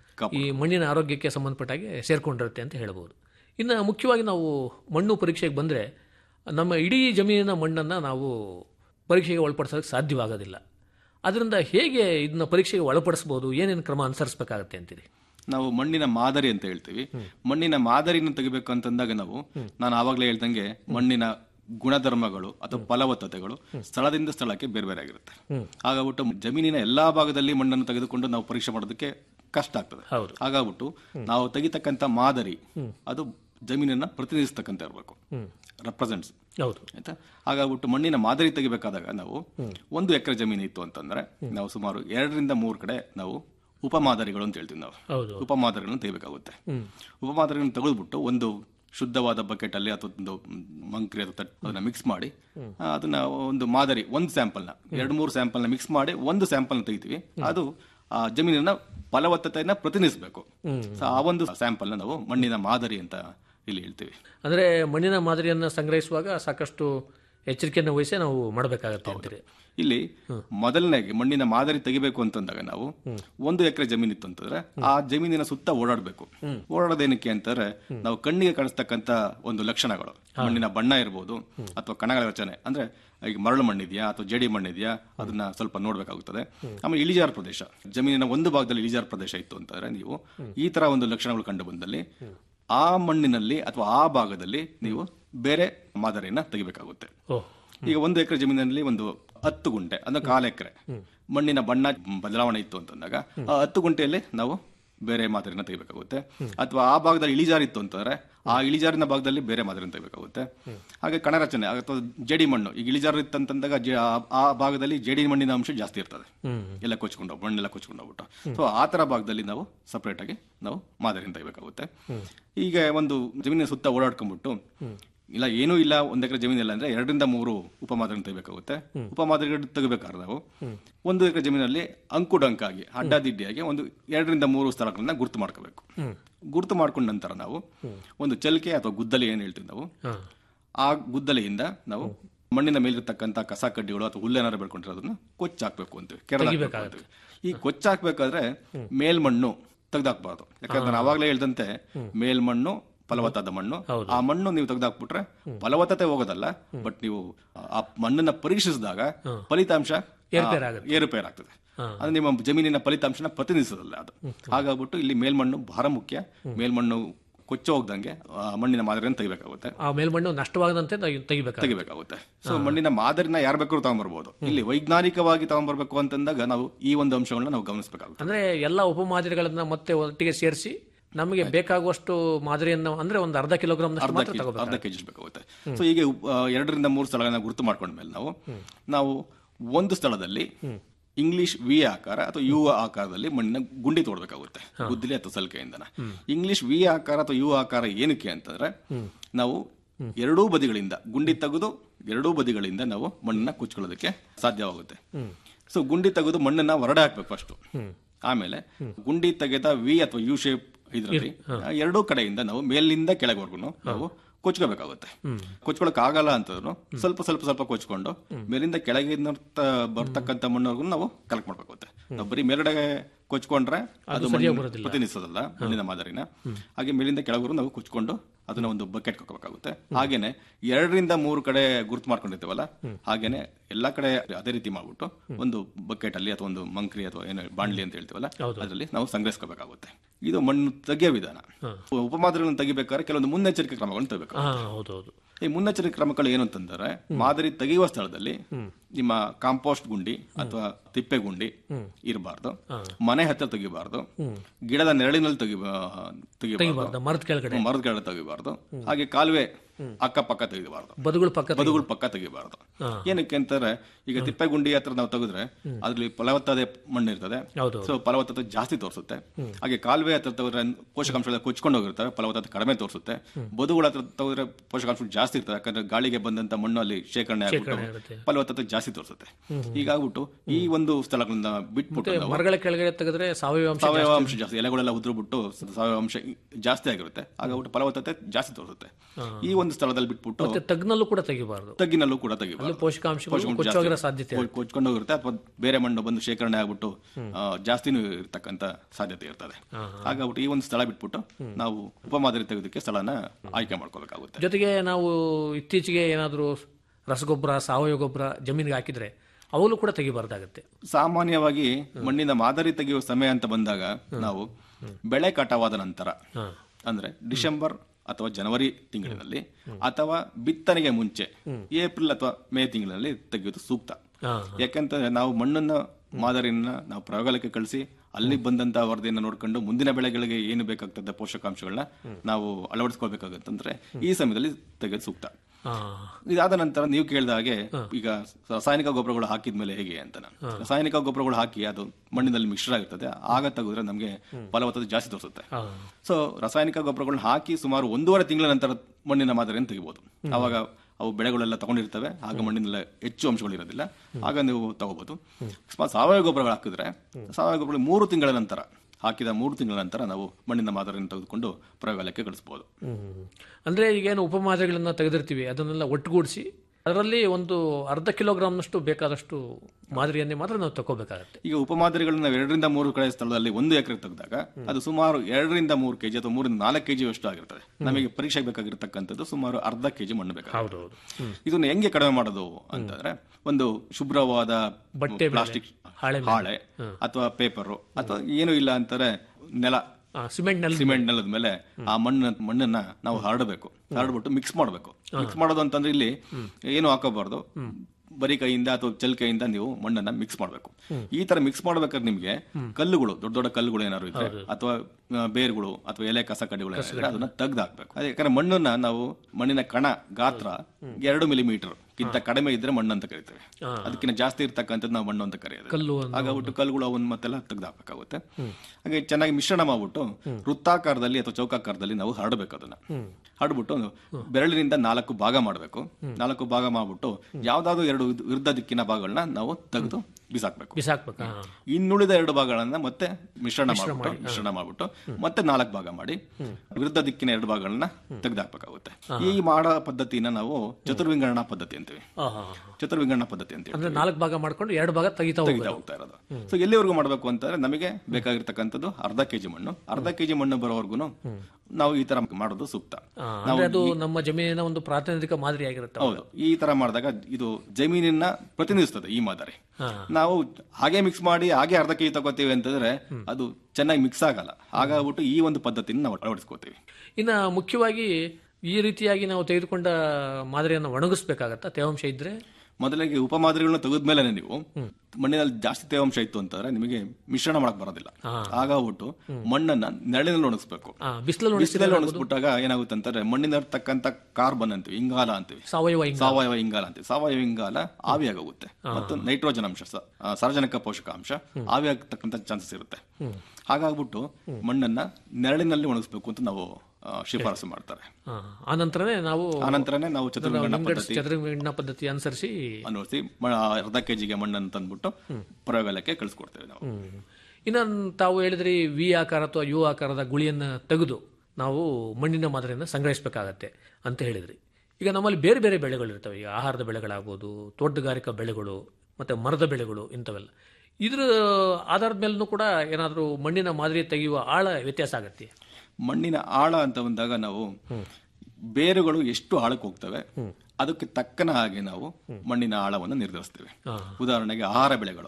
ಈ ಮಣ್ಣಿನ ಆರೋಗ್ಯಕ್ಕೆ ಸಂಬಂಧಪಟ್ಟಾಗೆ ಸೇರ್ಕೊಂಡಿರುತ್ತೆ ಅಂತ ಹೇಳ್ಬೋದು ಇನ್ನು ಮುಖ್ಯವಾಗಿ ನಾವು ಮಣ್ಣು ಪರೀಕ್ಷೆಗೆ ಬಂದರೆ ನಮ್ಮ ಇಡೀ ಜಮೀನಿನ ಮಣ್ಣನ್ನು ನಾವು ಪರೀಕ್ಷೆಗೆ ಒಳಪಡಿಸೋಕ್ಕೆ ಸಾಧ್ಯವಾಗೋದಿಲ್ಲ ಅದರಿಂದ ಹೇಗೆ ಇದನ್ನ ಪರೀಕ್ಷೆಗೆ ಒಳಪಡಿಸ್ಬೋದು ಏನೇನು ಕ್ರಮ ಅನುಸರಿಸಬೇಕಾಗತ್ತೆ ಅಂತೀರಿ ನಾವು ಮಣ್ಣಿನ ಮಾದರಿ ಅಂತ ಹೇಳ್ತೀವಿ ಮಣ್ಣಿನ ಮಾದರಿನ ತೆಗಿಬೇಕು ಅಂತಂದಾಗ ನಾವು ನಾನು ಆವಾಗಲೇ ಹೇಳ್ದಂಗೆ ಮಣ್ಣಿನ ಗುಣಧರ್ಮಗಳು ಅಥವಾ ಫಲವತ್ತತೆಗಳು ಸ್ಥಳದಿಂದ ಸ್ಥಳಕ್ಕೆ ಬೇರೆ ಬೇರೆ ಆಗಿರುತ್ತೆ ಹಾಗಾಗ್ಬಿಟ್ಟು ಜಮೀನಿನ ಎಲ್ಲಾ ಭಾಗದಲ್ಲಿ ಮಣ್ಣನ್ನು ತೆಗೆದುಕೊಂಡು ನಾವು ಪರೀಕ್ಷೆ ಮಾಡೋದಕ್ಕೆ ಕಷ್ಟ ಆಗ್ತದೆ ಹೌದು. ಹಾಗಾಗ್ಬಿಟ್ಟು ನಾವು ತೆಗಿತಕ್ಕಂಥ ಮಾದರಿ ಅದು ಜಮೀನನ್ನ ಪ್ರತಿನಿಧಿಸ್ತಕ್ಕಂಥ ಇರಬೇಕು ರೆಪ್ರೆಸೆಂಟ್ಸ್ ಹೌದು ಆಯ್ತಾ ಹಾಗಾಗ್ಬಿಟ್ಟು ಮಣ್ಣಿನ ಮಾದರಿ ತೆಗಿಬೇಕಾದಾಗ ನಾವು ಒಂದು ಎಕರೆ ಜಮೀನು ಇತ್ತು ಅಂತಂದ್ರೆ ನಾವು ಸುಮಾರು ಎರಡರಿಂದ ಮೂರು ಕಡೆ ನಾವು ಉಪಮಾದರಿಗಳು ಅಂತ ಹೇಳ್ತೀವಿ ನಾವು ಹೌದು. ಉಪಮಾದರಿಗಳನ್ನು ತೆಗಿಬೇಕಾಗುತ್ತೆ ಉಪಮಾದರಿಗಳನ್ನು ತೆಗೆದ್ಬಿಟ್ಟು ಒಂದು ಶುದ್ಧವಾದ ಬಕೆಟ್ ಅಲ್ಲಿ ಅಥವಾ ಒಂದು ಮಂಕ್ರಿ ಅಥವಾ ತಟ್ ಅದನ್ನ ಮಿಕ್ಸ್ ಮಾಡಿ ಆ, ಅದನ್ನ ಒಂದು ಮಾದರಿ ಒಂದು ಸ್ಯಾಂಪಲ್ನ ಎರಡು ಮೂರು ಸ್ಯಾಂಪಲ್ನ ಮಿಕ್ಸ್ ಮಾಡಿ ಒಂದು ಸ್ಯಾಂಪಲ್ನ ತೆಗಿತೀವಿ ಅದು ಆ ಜಮೀನಿನ ಫಲವತ್ತತೆಯನ್ನ ಪ್ರತಿನಿಧಿಸಬೇಕು ಸೊ ಆ ಒಂದು ಸ್ಯಾಂಪಲ್ನ ನಾವು ಮಣ್ಣಿನ ಮಾದರಿ ಅಂತ ಇಲ್ಲಿ ಹೇಳ್ತೀವಿ ಅಂದರೆ ಮಣ್ಣಿನ ಮಾದರಿಯನ್ನು ಸಂಗ್ರಹಿಸುವಾಗ ಸಾಕಷ್ಟು ಎಚ್ಚರಿಕೆಯನ್ನು ವಹಿಸಿ ನಾವು ಮಾಡಬೇಕಾಗತ್ತೆ ಅಂತೀರಿ ಇಲ್ಲಿ ಮೊದಲನೇಗೆ ಮಣ್ಣಿನ ಮಾದರಿ ತೆಗಿಬೇಕು ಅಂತಂದಾಗ ನಾವು ಒಂದು ಎಕರೆ ಜಮೀನು ಇತ್ತು ಅಂತಂದ್ರೆ ಆ ಜಮೀನಿನ ಸುತ್ತ ಓಡಾಡಬೇಕು ಓಡಾಡೋದೇನಕ್ಕೆ ಅಂತಂದ್ರೆ ನಾವು ಕಣ್ಣಿಗೆ ಕಾಣಿಸ್ತಕ್ಕಂತ ಒಂದು ಲಕ್ಷಣಗಳು ಮಣ್ಣಿನ ಬಣ್ಣ ಇರ್ಬೋದು ಅಥವಾ ಕಣಗಳ ರಚನೆ ಅಂದ್ರೆ ಈಗ ಮರಳು ಮಣ್ಣಿದೆಯಾ ಅಥವಾ ಜೇಡಿ ಮಣ್ಣಿದೆಯಾ ಅದನ್ನ ಸ್ವಲ್ಪ ನೋಡ್ಬೇಕಾಗುತ್ತದೆ ಆಮೇಲೆ ಇಳಿಜಾರು ಪ್ರದೇಶ ಜಮೀನಿನ ಒಂದು ಭಾಗದಲ್ಲಿ ಇಳಿಜಾರು ಪ್ರದೇಶ ಇತ್ತು ಅಂತಂದ್ರೆ ನೀವು ಈ ತರ ಒಂದು ಲಕ್ಷಣಗಳು ಕಂಡು ಬಂದಲ್ಲಿ ಆ ಮಣ್ಣಿನಲ್ಲಿ ಅಥವಾ ಆ ಭಾಗದಲ್ಲಿ ನೀವು ಬೇರೆ ಮಾದರಿಯನ್ನ ತೆಗಿಬೇಕಾಗುತ್ತೆ ಓಹ್ ಈಗ ಒಂದು ಎಕರೆ ಜಮೀನಿನಲ್ಲಿ ಒಂದು ಹತ್ತು ಗುಂಟೆ ಅಂದ್ರೆ ಕಾಲು ಎಕರೆ ಮಣ್ಣಿನ ಬಣ್ಣ ಬದಲಾವಣೆ ಇತ್ತು ಅಂತಂದಾಗ ಆ ಹತ್ತು ಗುಂಟೆಯಲ್ಲಿ ನಾವು ಬೇರೆ ಮಾದರಿನ ತೆಗಿಬೇಕಾಗುತ್ತೆ ಅಥವಾ ಆ ಭಾಗದಲ್ಲಿ ಇಳಿಜಾರು ಇತ್ತು ಅಂತಂದ್ರೆ ಆ ಇಳಿಜಾರಿನ ಭಾಗದಲ್ಲಿ ಬೇರೆ ಮಾದರಿನ ತೆಗಿಬೇಕಾಗುತ್ತೆ ಹಾಗೆ ಕಣರಚನೆ ಅಥವಾ ಜೇಡಿ ಮಣ್ಣು ಈಗ ಇಳಿಜಾರು ಇತ್ತಂತಂದಾಗ ಜೆ- ಆ- ಆ ಭಾಗದಲ್ಲಿ ಜೇಡಿ ಮಣ್ಣಿನ ಅಂಶ ಜಾಸ್ತಿ ಇರ್ತದೆ ಎಲ್ಲ ಕೊಚ್ಕೊಂಡು ಮಣ್ಣೆಲ್ಲ ಕೊಚ್ಕೊಂಡು ಹೋಗ್ಬಿಟ್ಟು ಸೊ ಆ ತರ ಭಾಗದಲ್ಲಿ ನಾವು ಸಪರೇಟ್ ಆಗಿ ನಾವು ಮಾದರಿನ ತೆಗಿಬೇಕಾಗುತ್ತೆ ಈಗ ಒಂದು ಜಮೀನಿನ ಸುತ್ತ ಓಡಾಡ್ಕೊಂಡ್ಬಿಟ್ಟು ಇಲ್ಲ ಏನೂ ಇಲ್ಲ ಒಂದ್ ಎಕರೆ ಜಮೀನಿಲ್ಲ ಅಂದ್ರೆ ಎರಡರಿಂದ ಮೂರು ಉಪಮಾದರಿ ತೆಗಿಬೇಕಾಗುತ್ತೆ ಉಪಮಾದರಿಗಳು ತೆಗಿಬೇಕಾದ್ರೆ ನಾವು ಒಂದು ಎಕರೆ ಜಮೀನಲ್ಲಿ ಅಂಕುಡಂಕಾಗಿ ಅಡ್ಡದಿಡ್ಡಿಯಾಗಿ ಒಂದು ಎರಡರಿಂದ ಮೂರು ಸ್ಥಳಗಳನ್ನ ಗುರುತು ಮಾಡ್ಕೋಬೇಕು ಗುರುತು ಮಾಡ್ಕೊಂಡ ನಂತರ ನಾವು ಒಂದು ಚಲಿಕೆ ಅಥವಾ ಗುದ್ದಲಿ ಏನ್ ಹೇಳ್ತೀವಿ ನಾವು ಆ ಗುದ್ದಲಿಯಿಂದ ನಾವು ಮಣ್ಣಿನ ಮೇಲಿರ್ತಕ್ಕಂಥ ಕಸ ಕಡ್ಡಿಗಳು ಅಥವಾ ಹುಲ್ಲೇನಾರು ಬೆಳ್ಕೊಂಡಿರೋದನ್ನ ಕೊಚ್ಚಾಕ್ಬೇಕು ಅಂತೀವಿ ಕೆರೆದು ಹಾಕ್ಬೇಕು ಅಂತೀವಿ. ಈ ಕೊಚ್ಚಾಕ್ಬೇಕಾದ್ರೆ ಮೇಲ್ಮಣ್ಣು ತೆಗ್ದಾಕ್ಬಾರ್ದು ಯಾಕಂದ್ರೆ ನಾನು ಅವಾಗಲೇ ಹೇಳ್ದಂತೆ ಮೇಲ್ಮಣ್ಣು ಫಲವತ್ತಾದ ಮಣ್ಣು ಆ ಮಣ್ಣು ನೀವು ತೆಗೆದಾಕ್ಬಿಟ್ರೆ ಫಲವತ್ತತೆ ಹೋಗೋದಲ್ಲ ಬಟ್ ನೀವು ಆ ಮಣ್ಣನ್ನ ಪರೀಕ್ಷಿಸಿದಾಗ ಫಲಿತಾಂಶ ಏರ್ಪೇರಾಗುತ್ತೆ. ಏರುಪೇರಾಗ್ತದೆ ಅದು ನಿಮ್ಮ ಜಮೀನಿನ ಫಲಿತಾಂಶನ ಪ್ರತಿನಿಧಿಸೋದಲ್ಲ ಅದು ಹಾಗಾಗ್ಬಿಟ್ಟು ಇಲ್ಲಿ ಮೇಲ್ಮಣ್ಣು ಬಹಳ ಮುಖ್ಯ ಮೇಲ್ಮಣ್ಣು ಕೊಚ್ಚ ಹೋಗ್ದಂಗೆ ಆ ಮಣ್ಣಿನ ಮಾದರಿಯನ್ನು ತೆಗಿಬೇಕಾಗುತ್ತೆ ಆ ಮೇಲ್ಮಣ್ಣು ನಷ್ಟವಾಗದಂತೆ ತೆಗಿ- ತೆಗಿಬೇಕಾಗುತ್ತೆ ತೆಗಿಬೇಕಾಗುತ್ತೆ ಸೊ ಮಣ್ಣಿನ ಮಾದರಿನ ಯಾರು ಬೇಕಾದ್ರೂ ತಗೊಂಡ್ಬರ್ಬೋದು ಇಲ್ಲಿ ವೈಜ್ಞಾನಿಕವಾಗಿ ತಗೊಂಡ್ಬರ್ಬೇಕು ಅಂತಂದಾಗ ನಾವು ಈ ಒಂದು ಅಂಶಗಳನ್ನ ನಾವು ಗಮನಿಸಬೇಕಾಗುತ್ತೆ ಅಂದ್ರೆ ಎಲ್ಲ ಉಪಮಾದರಿಗಳನ್ನ ಮತ್ತೆ ಒಟ್ಟಿಗೆ ಸೇರಿಸಿ ನಮಗೆ ಬೇಕಾಗುವಷ್ಟು ಮಾದರಿಯನ್ನು ಅಂದ್ರೆ ಒಂದು ಅರ್ಧ ಕಿಲೋಗ್ರಾಮ್ ಅರ್ಧ ಮಾತ್ರ ಕೆಜಿ ತಗೋಬೇಕು ಅರ್ಧ ಕೆಜಿ ಬೇಕಾಗುತ್ತೆ ಸೊ ಈಗ ಉಪ್- ಆ, ಎರಡರಿಂದ ಮೂರು ಸ್ಥಳಗಳನ್ನ ಗುರುತು ಮಾಡ್ಕೊಂಡ್ಮೇಲೆ ನಾವು ನಾವು ಒಂದು ಸ್ಥಳದಲ್ಲಿ ಇಂಗ್ಲಿಷ್ ವಿ ಆಕಾರ ಅಥವಾ ಯು ಆಕಾರದಲ್ಲಿ ಮಣ್ಣಿನ ಗುಂಡಿ ತೋಡ್ಬೇಕಾಗುತ್ತೆ ಗುದ್ದಲಿ ಅಥವಾ ಸಲ್ಕೆಯಿಂದನ ಇಂಗ್ಲಿಷ್ ವಿ ಆಕಾರ ಅಥವಾ ಯು ಆಕಾರ ಏನಕ್ಕೆ ಅಂತಂದ್ರೆ ನಾವು ಎರಡೂ ಬದಿಗಳಿಂದ ಗುಂಡಿ ತೆಗೆದು ಎರಡೂ ಬದಿಗಳಿಂದ ನಾವು ಮಣ್ಣನ್ನ ಕುಚ್ಕೊಳ್ಳೋದಕ್ಕೆ ಸಾಧ್ಯವಾಗುತ್ತೆ ಸೊ ಗುಂಡಿ ತೆಗೆದು ಮಣ್ಣನ್ನ ಹೊರಡೆ ಹಾಕ್ಬೇಕು ಫಸ್ಟ್ ಆಮೇಲೆ ಗುಂಡಿ ತೆಗೆದ ವಿ ಅಥವಾ ಯು ಶೇಪ್ ಇದರಲ್ಲಿ ಎರಡೂ ಕಡೆಯಿಂದ ನಾವು ಮೇಲಿಂದ ಕೆಳಗವರೆಗೂ ನಾವು ಕೊಚ್ಕೋಬೇಕಾಗುತ್ತೆ ಕೊಚ್ಕೊಳಕ್ ಆಗಲ್ಲ ಅಂತಂದ್ರು ಸ್ವಲ್ಪ ಸ್ವಲ್ಪ ಸ್ವಲ್ಪ ಕೊಚ್ಕೊಂಡು ಮೇಲಿಂದ ಕೆಳಗಿನ ಬರ್ತಕ್ಕಂಥ ಮಣ್ಣವರೆಗೂ ನಾವು ಕಲೆಕ್ಟ್ ಮಾಡ್ಬೇಕಾಗುತ್ತೆ ನಾವು ಬರೀ ಮೇಲ್ಗಡೆ ಕೊಚ್ಕೊಂಡ್ರೆ ಅದು ಮಣ್ಣು ಪ್ರತಿನಿಧಿಸೋದಲ್ಲ ಮಣ್ಣಿನ ಮಾದರಿನ ಹಾಗೆ ಮೇಲಿಂದ ಕೆಳಗರು ನಾವು ಕೊಚ್ಕೊಂಡು ಅದನ್ನ ಒಂದು ಬಕೆಟ್ ಹಾಕಬೇಕಾಗುತ್ತೆ ಹಾಗೇನೆ ಎರಡರಿಂದ ಮೂರು ಕಡೆ ಗುರುತು ಮಾಡ್ಕೊಂಡಿರ್ತೀವಲ್ಲ ಹಾಗೇನೆ ಎಲ್ಲಾ ಕಡೆ ಅದೇ ರೀತಿ ಮಾಡ್ಬಿಟ್ಟು ಒಂದು ಬಕೆಟ್ ಅಲ್ಲಿ ಅಥವಾ ಒಂದು ಮಂಕ್ರಿ ಅಥವಾ ಏನು ಬಾಂಡ್ಲಿ ಅಂತ ಹೇಳ್ತೀವಲ್ಲ ಅದರಲ್ಲಿ ನಾವು ಸಂಗ್ರಹಿಸ್ಕೋಬೇಕಾಗುತ್ತೆ ಇದು ಮಣ್ಣು ತೆಗೆಯೋ ವಿಧಾನ ಉಪಮಾದರಿಗಳನ್ನು ತೆಗಿಬೇಕಾದ್ರೆ ಕೆಲವೊಂದು ಮುನ್ನೆಚ್ಚರಿಕೆ ಕ್ರಮಗಳನ್ನು ತಗೋಬೇಕು ಹಾ ಹೌದೌದು ಈ ಮುನ್ನೆಚ್ಚರಿಕೆ ಕ್ರಮಗಳು ಏನು ಅಂತಂದ್ರೆ ಮಾದರಿ ತೆಗೆಯುವ ಸ್ಥಳದಲ್ಲಿ ನಿಮ್ಮ ಕಾಂಪೋಸ್ಟ್ ಗುಂಡಿ ಅಥವಾ ತಿಪ್ಪೆ ಗುಂಡಿ ಇರಬಾರ್ದು ಮನೆ ಹತ್ತಿರ ತೆಗಿಬಾರ್ದು ಗಿಡದ ನೆರಳಿನಲ್ಲಿ ತೆಗಿ ತೆಗಿಬಾರ್ದು ಮರದ ಕೆಳಗಡೆ ಮರದ ಕೆಳಗಡೆ ತೆಗಿಬಾರ್ದು ಹಾಗೆ ಕಾಲುವೆ ಅಕ್ಕಪಕ್ಕ ತೆಗಿಬಾರ್ದು ಬದುಗಳ ಪಕ್ಕ ಬದುಗಳ ಪಕ್ಕ ತೆಗಿಬಾರ್ದು ಏನಕ್ಕೆ ಅಂತಾರೆ ಈಗ ತಿಪ್ಪೆ ಗುಂಡಿ ಹತ್ರ ನಾವು ತೆಗೆದ್ರೆ ಅದ್ರಲ್ಲಿ ಫಲವತ್ತತೆ ಮಣ್ಣು ಇರ್ತದೆ ಹೌದು. ಸೊ ಫಲವತ್ತತೆ ಜಾಸ್ತಿ ತೋರಿಸುತ್ತೆ ಹಾಗೆ ಕಾಲುವೆ ಹತ್ರ ತೆಗೆದ್ರೆ ಪೋಷಕಾಂಶ ಕೊಚ್ಕೊಂಡು ಹೋಗಿರ್ತಾರೆ ಫಲವತ್ತತೆ ಕಡಿಮೆ ತೋರಿಸುತ್ತೆ ಬದುಗಳ ಹತ್ರ ತೆಗೆದ್ರೆ ಪೋಷಕಾಂಶ ಜಾಸ್ತಿ ಇರ್ತದೆ ಯಾಕಂದ್ರೆ ಗಾಳಿಗೆ ಬಂದಂತ ಮಣ್ಣು ಅಲ್ಲಿ ಶೇಖರಣೆ ಇರುತ್ತೆ. ಆಗ್ಬಿಟ್ಟು ಫಲವತ್ತತೆ ಜಾಸ್ತಿ ತೋರಿಸುತ್ತೆ ಹೀಗಾಗ್ಬಿಟ್ಟು ಈ ಒಂದು ಸ್ಥಳಗಳನ್ನ ಬಿಟ್ಬಿಟ್ಟು ನಾವು ಮರಗಳ ಕೆಳಗಡೆ ತೆಗೆದ್ರೆ ಸಾವಯವ ಅಂಶ ಸಾವಯವ ಅಂಶ ಜಾಸ್ತಿ ಎಲೆಗಳೆಲ್ಲ ಉದುರು ಬಿಟ್ಟು ಸಾವಯವ ಅಂಶ ಜಾಸ್ತಿ ಆಗಿರುತ್ತೆ ಹಾಗಾಗ್ಬಿಟ್ಟು ಫಲವತ್ತತೆ ಜಾಸ್ತಿ ತೋರಿಸುತ್ತೆ ಈ ಒಂದು ಸ್ಥಳದಲ್ಲಿ ಬಿಟ್ಬಿಟ್ಟು ಮತ್ತೆ ತಗ್ನಲ್ಲೂ ಕೂಡ ತೆಗಿಬಾರ್ದು ತಗ್ಗಿನಲ್ಲೂ ಕೂಡ ತೆಗಿಬಾರ್ದು ಅಲ್ಲಿ ಪೋಷಕಾಂಶಗಳು ಪೋಷಕಾಂಶ ಕೊಚ್ಚೋಗಿರೋ ಜಾಸ್ತಿ ಸಾಧ್ಯತೆ ಕೊ- ಕೊಚ್ಕೊಂಡು ಹೋಗಿರುತ್ತೆ ಅಥವಾ ಬೇರೆ ಮಣ್ಣು ಬಂದು ಶೇಖರಣೆ ಆಗ್ಬಿಟ್ಟು ಆ, ಜಾಸ್ತಿನೂ ಇರ್ತಕ್ಕಂಥ ಸಾಧ್ಯತೆ ಇರ್ತದೆ ಹಾಗಾಗ್ಬಿಟ್ಟು ಈ ಒಂದು ಸ್ಥಳ ಬಿಟ್ಬಿಟ್ಟು ನಾವು ಉಪಮಾದರಿ ತೆಗೆದಕ್ಕೆ ಸ್ಥಳನ ಆಯ್ಕೆ ಮಾಡ್ಕೋಬೇಕಾಗುತ್ತೆ ಜೊತೆಗೆ ನಾವು ಇತ್ತೀಚೆಗೆ ಏನಾದರೂ ರಸಗೊಬ್ಬರ ಸಾವಯವ ಗೊಬ್ಬರ ಜಮೀನಿಗೆ ಹಾಕಿದ್ರೆ ಅವಾಗಲೂ ಕೂಡ ತೆಗಿಬಾರ್ದಾಗತ್ತೆ ಸಾಮಾನ್ಯವಾಗಿ ಮಣ್ಣಿನ ಮಾದರಿ ತೆಗೆಯುವ ಸಮಯ ಅಂತ ಬಂದಾಗ ನಾವು ಬೆಳೆ ಕಟಾವಾದ ನಂತರ ಅಂದ್ರೆ ಡಿಸೆಂಬರ್ ಅಥವಾ ಜನವರಿ ತಿಂಗಳಿನಲ್ಲಿ ಅಥವಾ ಬಿತ್ತನೆಗೆ ಮುಂಚೆ ಏಪ್ರಿಲ್ ಅಥವಾ ಮೇ ತಿಂಗಳಿನಲ್ಲಿ ತೆಗೆಯೋದು ಸೂಕ್ತ ಹಾ. ಯಾಕಂತಂದ್ರೆ ನಾವು ಮಣ್ಣನ್ನ ಮಾದರಿಯನ್ನ ನಾವು ಪ್ರಯೋಗಾಲಯಕ್ಕೆ ಕಳಿಸಿ ಅಲ್ಲಿ ಬಂದಂತ ವರದಿಯನ್ನ ನೋಡ್ಕೊಂಡು ಮುಂದಿನ ಬೆಳೆಗಳಿಗೆ ಏನು ಬೇಕಾಗ್ತದೆ ಪೋಷಕಾಂಶಗಳನ್ನ ನಾವು ಅಳವಡಿಸ್ಕೊಳ್ಬೇಕಾಗತ್ತಂದ್ರೆ ಈ ಸಮಯದಲ್ಲಿ ತೆಗೆದು ಸೂಕ್ತ ಹಾ. ಇದಾದ ನಂತರ ನೀವು ಕೇಳಿದ ಹಾಗೆ ಈಗ ರಾಸಾಯನಿಕ ಗೊಬ್ಬರಗಳು ಹಾಕಿದ್ಮೇಲೆ ಹೇಗೆ ಅಂತ ನಾನು. ರಾಸಾಯನಿಕ ಗೊಬ್ಬರಗಳು ಹಾಕಿ ಅದು ಮಣ್ಣಿನಲ್ಲಿ ಮಿಶ್ರ ಆಗಿರ್ತದೆ ಆಗ ತೆಗೆದ್ರೆ ನಮಗೆ ಫಲವತ್ತತೆ ಜಾಸ್ತಿ ತೋರಿಸುತ್ತೆ ಹಾ. ಸೊ ರಾಸಾಯನಿಕ ಗೊಬ್ಬರಗಳನ್ನ ಹಾಕಿ ಸುಮಾರು ಒಂದೂವರೆ ತಿಂಗಳ ನಂತರ ಮಣ್ಣಿನ ಮಾದರಿಯನ್ನು ತೆಗಿಬಹುದು ಅವಾಗ ಅವು ಬೆಳೆಗಳೆಲ್ಲ ತಗೊಂಡಿರ್ತವೆ ಆಗ ಮಣ್ಣಿನೆಲ್ಲ ಹೆಚ್ಚು ಅಂಶಗಳು ಇರೋದಿಲ್ಲ ಆಗ ನೀವು ತಗೋಬಹುದು ಅಕಸ್ಮಾತ್ ಸಾವಯವ ಗೊಬ್ಬರಗಳು ಹಾಕಿದ್ರೆ ಸಾವಯವ ಗೊಬ್ಬರಗಳು ಮೂರು ತಿಂಗಳ ನಂತರ ಹಾಕಿದ ಮೂರು ತಿಂಗಳ ನಂತರ ನಾವು ಮಣ್ಣಿನ ಮಾದರಿಯನ್ನು ತೆಗೆದುಕೊಂಡು ಪ್ರಯೋಗಾಲಯಕ್ಕೆ ಕಳಿಸಬಹುದು ಹ್ಮ್. ಅಂದ್ರೆ ಈಗೇನು ಉಪಮಾದರಿಗಳನ್ನ ತೆಗೆದಿರ್ತೀವಿ ಅದನ್ನೆಲ್ಲ ಒಟ್ಟುಗೂಡಿಸಿ ಅದರಲ್ಲಿ ಒಂದು ಅರ್ಧ ಕಿಲೋಗ್ರಾಮ್ನಷ್ಟು ಬೇಕಾದಷ್ಟು ಮಾದರಿಯನ್ನೇ ಮಾತ್ರ ನಾವು ತಗೋಬೇಕಾಗತ್ತೆ ಈಗ ಉಪಮಾದರಿಗಳನ್ನ ನಾವು ಎರಡರಿಂದ ಮೂರು ಕಡೆ ಸ್ಥಳದಲ್ಲಿ ಒಂದು ಎಕರೆ ತೆಗೆದಾಗ ಅದು ಸುಮಾರು ಎರಡರಿಂದ ಮೂರು ಕೆಜಿ ಅಥವಾ ಮೂರಿಂದ ನಾಲ್ಕು ಕೆಜಿ ಅಷ್ಟು ಆಗಿರ್ತದೆ ನಮಗೆ ಪರೀಕ್ಷೆಗೆ ಬೇಕಾಗಿರ್ತಕ್ಕಂಥದ್ದು ಸುಮಾರು ಅರ್ಧ ಕೆಜಿ ಮಣ್ಣು ಬೇಕಾಗುತ್ತೆ ಹೌದೌದು ಇದನ್ನ ಹೆಂಗೆ ಕಡಿಮೆ ಮಾಡೋದು ಅಂತಂದ್ರೆ ಒಂದು ಶುಭ್ರವಾದ ಬಟ್ಟೆ ಮೇಲೆ, ಪ್ಲಾಸ್ಟಿಕ್ ಹಾಳೆ ಮೇಲೆ. ಹಾಳೆ ಅಥವಾ ಪೇಪರ್ ಅಥವಾ ಏನು ಇಲ್ಲ ಅಂತಾರೆ ನೆಲ ಸಿಮೆಂಟ್ ನಲ್ಲಿ ಸಿಮೆಂಟ್ ನೆಲದ ಮೇಲೆ ಆ ಮಣ್ಣ ಮಣ್ಣನ್ನ ನಾವು ಹರಡಬೇಕು ಹರಡ್ಬಿಟ್ಟು ಮಿಕ್ಸ್ ಮಾಡಬೇಕು ಮಿಕ್ಸ್ ಮಾಡೋದು ಅಂತಂದ್ರೆ ಇಲ್ಲಿ ಏನು ಹಾಕೋಬಾರ್ದು ಬರೀ ಕೈಯಿಂದ ಅಥವಾ ಚಲ್ ಕೈಯಿಂದ ನೀವು ಮಣ್ಣನ್ನ ಮಿಕ್ಸ್ ಮಾಡಬೇಕು ಈ ತರ ಮಿಕ್ಸ್ ಮಾಡ್ಬೇಕಾದ್ರೆ ನಿಮ್ಗೆ ಕಲ್ಲುಗಳು ದೊಡ್ಡ ದೊಡ್ಡ ಕಲ್ಲುಗಳು ಏನಾದ್ರು ಇದ್ರೆ ಅಥವಾ ಆ, ಬೇರುಗಳು ಅಥವಾ ಎಲೆ ಕಸ ಕಡ್ಡಿಗಳು ಏನಾದ್ರು ಇದ್ರೆ ಅದನ್ನ ತೆಗ್ದು ಹಾಕ್ಬೇಕು ಅದೇ ಯಾಕಂದ್ರೆ ಮಣ್ಣನ್ನ ನಾವು ಮಣ್ಣಿನ ಕಣ ಗಾತ್ರ ಎರಡು ಮಿಲಿಮೀಟರ್ ಗಿಂತ ಕಡಿಮೆ ಇದ್ರೆ ಮಣ್ಣು ಅಂತ ಕರಿತೇವೆ ಅದಕ್ಕಿಂತ ಜಾಸ್ತಿ ಇರ್ತಕ್ಕಂಥದ್ದು ನಾವು ಮಣ್ಣು ಅಂತ ಕರೆಯೋದು ಕಲ್ಲು ಹಾಗಾಗ್ಬಿಟ್ಟು ಕಲ್ಲುಗಳು ಅವನ್ನ ಮತ್ತೆಲ್ಲ ತೆಗ್ದು ಹಾಕಬೇಕಾಗುತ್ತೆ ಹಾಗೆ ಚೆನ್ನಾಗಿ ಮಿಶ್ರಣ ಮಾಡ್ಬಿಟ್ಟು ವೃತ್ತಾಕಾರದಲ್ಲಿ ಅಥವಾ ಚೌಕಾಕಾರದಲ್ಲಿ ನಾವು ಹರಡಬೇಕು ಅದನ್ನ ಹರಡ್ಬಿಟ್ಟು ಬೆರಳಿನಿಂದ ನಾಲ್ಕು ಭಾಗ ಮಾಡಬೇಕು ನಾಲ್ಕು ಭಾಗ ಮಾಡ್ಬಿಟ್ಟು ಯಾವ್ದಾದ್ರು ಎರಡು ವಿರುದ್ಧ- ವಿರುದ್ಧ ದಿಕ್ಕಿನ ಭಾಗಗಳನ್ನ ನಾವು ತೆಗೆದು ಬಿಸಾಕ್ಬೇಕು ಬಿಸಾಕ್ಬೇಕಾ ಇನ್ನುಳಿದ ಎರಡು ಭಾಗಗಳನ್ನ ಮತ್ತೆ ಮಿಶ್ರಣ ಮಾಡ್ಬಿಟ್ಟು ಮಿಶ್ರಣ ಮಾಡ್ಬಿಟ್ಟು ಮತ್ತೆ ನಾಲ್ಕು ಭಾಗ ಮಾಡಿ ವಿರುದ್ಧ ದಿಕ್ಕಿನ ಎರಡು ಭಾಗಗಳನ್ನ ತೆಗೆದಾಕ್ಬೇಕಾಗುತ್ತೆ ಈ ಮಾಡೋ ಪದ್ಧತಿನ ನಾವು ಚತುರ್ವಿಂಗಡಣಾ ಪದ್ಧತಿ ಅಂತೀವಿ ಆ, ಹಾ, ಹಾ. ಚತುರ್ವಿಂಗಡಣಾ ಪದ್ಧತಿ ಅಂತೀವಿ ಅಂದ್ರೆ ನಾಲ್ಕು ಭಾಗ ಮಾಡ್ಕೊಂಡು ಎರಡು ಭಾಗ ತೆಗಿತಾ ತೆಗಿತಾ ಹೋಗ್ಬೇಕು ಹೋಗ್ತಾ ಇರೋದು ಸೊ ಎಲ್ಲಿವರೆಗೂ ಮಾಡಬೇಕು ಅಂತಂದ್ರೆ ನಮಗೆ ಬೇಕಾಗಿರ್ತಕ್ಕಂಥದ್ದು ಅರ್ಧ ಕೆಜಿ ಮಣ್ಣು ಅರ್ಧ ಕೆಜಿ ಮಣ್ಣು ಬರೋವರೆಗೂ ನಾವು ಈ ತರ ಮಾಡೋದು ಸೂಕ್ತ ಆ, ಅಂದ್ರೆ ಅದು ನಮ್ಮ ಜಮೀನಿನ ಒಂದು ಪ್ರಾತಿನಿಧಿಕ ಮಾದರಿ ಆಗಿರುತ್ತೆ ಹೌದು ಈ ತರ ಮಾಡಿದಾಗ ಇದು ಜಮೀನಿನ ಪ್ರತಿನಿಧಿಸ್ತದೆ ಈ ಮಾದರಿ ಹಾ. ನಾವು ಹಾಗೆ ಮಿಕ್ಸ್ ಮಾಡಿ ಹಾಗೆ ಅರ್ಧ ಕೆಜಿ ತಗೋತೀವಿ ಅಂತಂದ್ರೆ ಅದು ಚೆನ್ನಾಗಿ ಮಿಕ್ಸ್ ಆಗಲ್ಲ ಹಾಗಾಗ್ಬಿಟ್ಟು ಈ ಒಂದು ಪದ್ಧತಿನ ನಾವು ಅಳವಡಿಸ್ಕೋತೀವಿ ಇನ್ನು ಮುಖ್ಯವಾಗಿ ಈ ರೀತಿಯಾಗಿ ನಾವು ತೆಗೆದುಕೊಂಡ ಮಾದರಿಯನ್ನು ಒಣಗಿಸ್ಬೇಕಾಗತ್ತಾ ತೇವಾಂಶ ಇದ್ರೆ ಮೊದಲಿಗೆ ಉಪಮಾದರಿಗಳನ್ನ ತೆಗೆದ್ಮೇಲೆ ನೀವು ಮಣ್ಣಿನಲ್ಲಿ ಜಾಸ್ತಿ ತೇವಾಂಶ ಇತ್ತು ಅಂತಂದ್ರೆ ನಿಮಗೆ ಮಿಶ್ರಣ ಮಾಡಕ್ ಬರೋದಿಲ್ಲ ಆಗಾಗ್ಬಿಟ್ಟು ಮಣ್ಣನ್ನ ನೆರಳಿನಲ್ಲಿ ಒಣಗಿಸ್ಬೇಕು ಆ, ಬಿಸಿಲಲ್ಲಿ ಒಣಗಿಸಿದ್ರೆ ಬಿಸಿಲಲ್ಲಿ ಒಣಗಿಸ್ಬಿಟ್ಟಾಗ ಏನಾಗುತ್ತೆ ಅಂತಂದ್ರೆ ಮಣ್ಣಿನರ್ತಕ್ಕಂಥ ಕಾರ್ಬನ್ ಅಂತೀವಿ ಇಂಗಾಲ ಅಂತೀವಿ ಸಾವಯವ ಇಂಗಾಲ. ಸಾವಯವ ಇಂಗಾಲ ಅಂತೀವಿ ಸಾವಯವ ಇಂಗಾಲ ಆವಿಯಾಗೋಗುತ್ತೆ ಮತ್ತು ನೈಟ್ರೋಜನ್ ಅಂಶ ಸ- ಆ, ಸಾರಜನಕ ಪೋಷಕಾಂಶ ಆವಿಯಾಗತಕ್ಕಂಥ ಚಾನ್ಸಸ್ ಇರುತ್ತೆ ಹಾಗಾಗ್ಬಿಟ್ಟು ಮಣ್ಣನ್ನ ನೆರಳಿನಲ್ಲಿ ಒಣಗಿಸ್ಬೇಕು ಅಂತ ನಾವು ಆ, ಶಿಫಾರಸು ಮಾಡ್ತಾರೆ ಆ, ಆ ನಂತರನೇ ನಾವು ಆನಂತರನೇ ನಾವು ಚತುರ್ವಿಂಗಡಣ ವಿಂಗಡಿಸಿ ಪದ್ಧತಿ ಚದುರಂಗಣ ಪದ್ಧತಿ ಅನುಸರಿಸಿ ಅನುಸರಿಸಿ ಮ- ಅರ್ಧ ಕೆಜಿಗೆ ಮಣ್ಣನ್ನು ತಂದ್ಬಿಟ್ಟು ಪ್ರಯೋಗಾಲಯಕ್ಕೆ ಕಳಿಸ್ಕೊಡ್ತೇವೆ ನಾವು ಇನ್ನು ತಾವು ಹೇಳಿದ್ರಿ ವಿ ಆಕಾರ ಅಥವಾ ಯು ಆಕಾರದ ಗುಳಿಯನ್ನು ತೆಗೆದು ನಾವು ಮಣ್ಣಿನ ಮಾದರಿಯನ್ನು ಸಂಗ್ರಹಿಸಬೇಕಾಗತ್ತೆ ಅಂತ ಹೇಳಿದ್ರಿ ಈಗ ನಮ್ಮಲ್ಲಿ ಬೇರೆ ಬೇರೆ ಬೆಳೆಗಳಿರ್ತವೆ ಈಗ ಆಹಾರದ ಬೆಳೆಗಳಾಗ್ಬೋದು ತೋಟಗಾರಿಕಾ ಬೆಳೆಗಳು ಮತ್ತು ಮರದ ಬೆಳೆಗಳು ಇಂಥವೆಲ್ಲ ಇದ್ರ ಆಧಾರದ ಮೇಲೂ ಕೂಡ ಏನಾದರೂ ಮಣ್ಣಿನ ಮಾದರಿ ತೆಗೆಯುವ ಆಳ ವ್ಯತ್ಯಾಸ ಆಗತ್ತೆ ಮಣ್ಣಿನ ಆಳ ಅಂತ ಬಂದಾಗ ನಾವು ಬೇರುಗಳು ಎಷ್ಟು ಆಳಕ್ಕೆ ಹೋಗ್ತವೆ ಅದಕ್ಕೆ ತಕ್ಕನ ಹಾಗೆ ನಾವು ಮಣ್ಣಿನ ಆಳವನ್ನು ನಿರ್ಧರಿಸ್ತೇವೆ ಉದಾಹರಣೆಗೆ ಆಹಾರ ಬೆಳೆಗಳು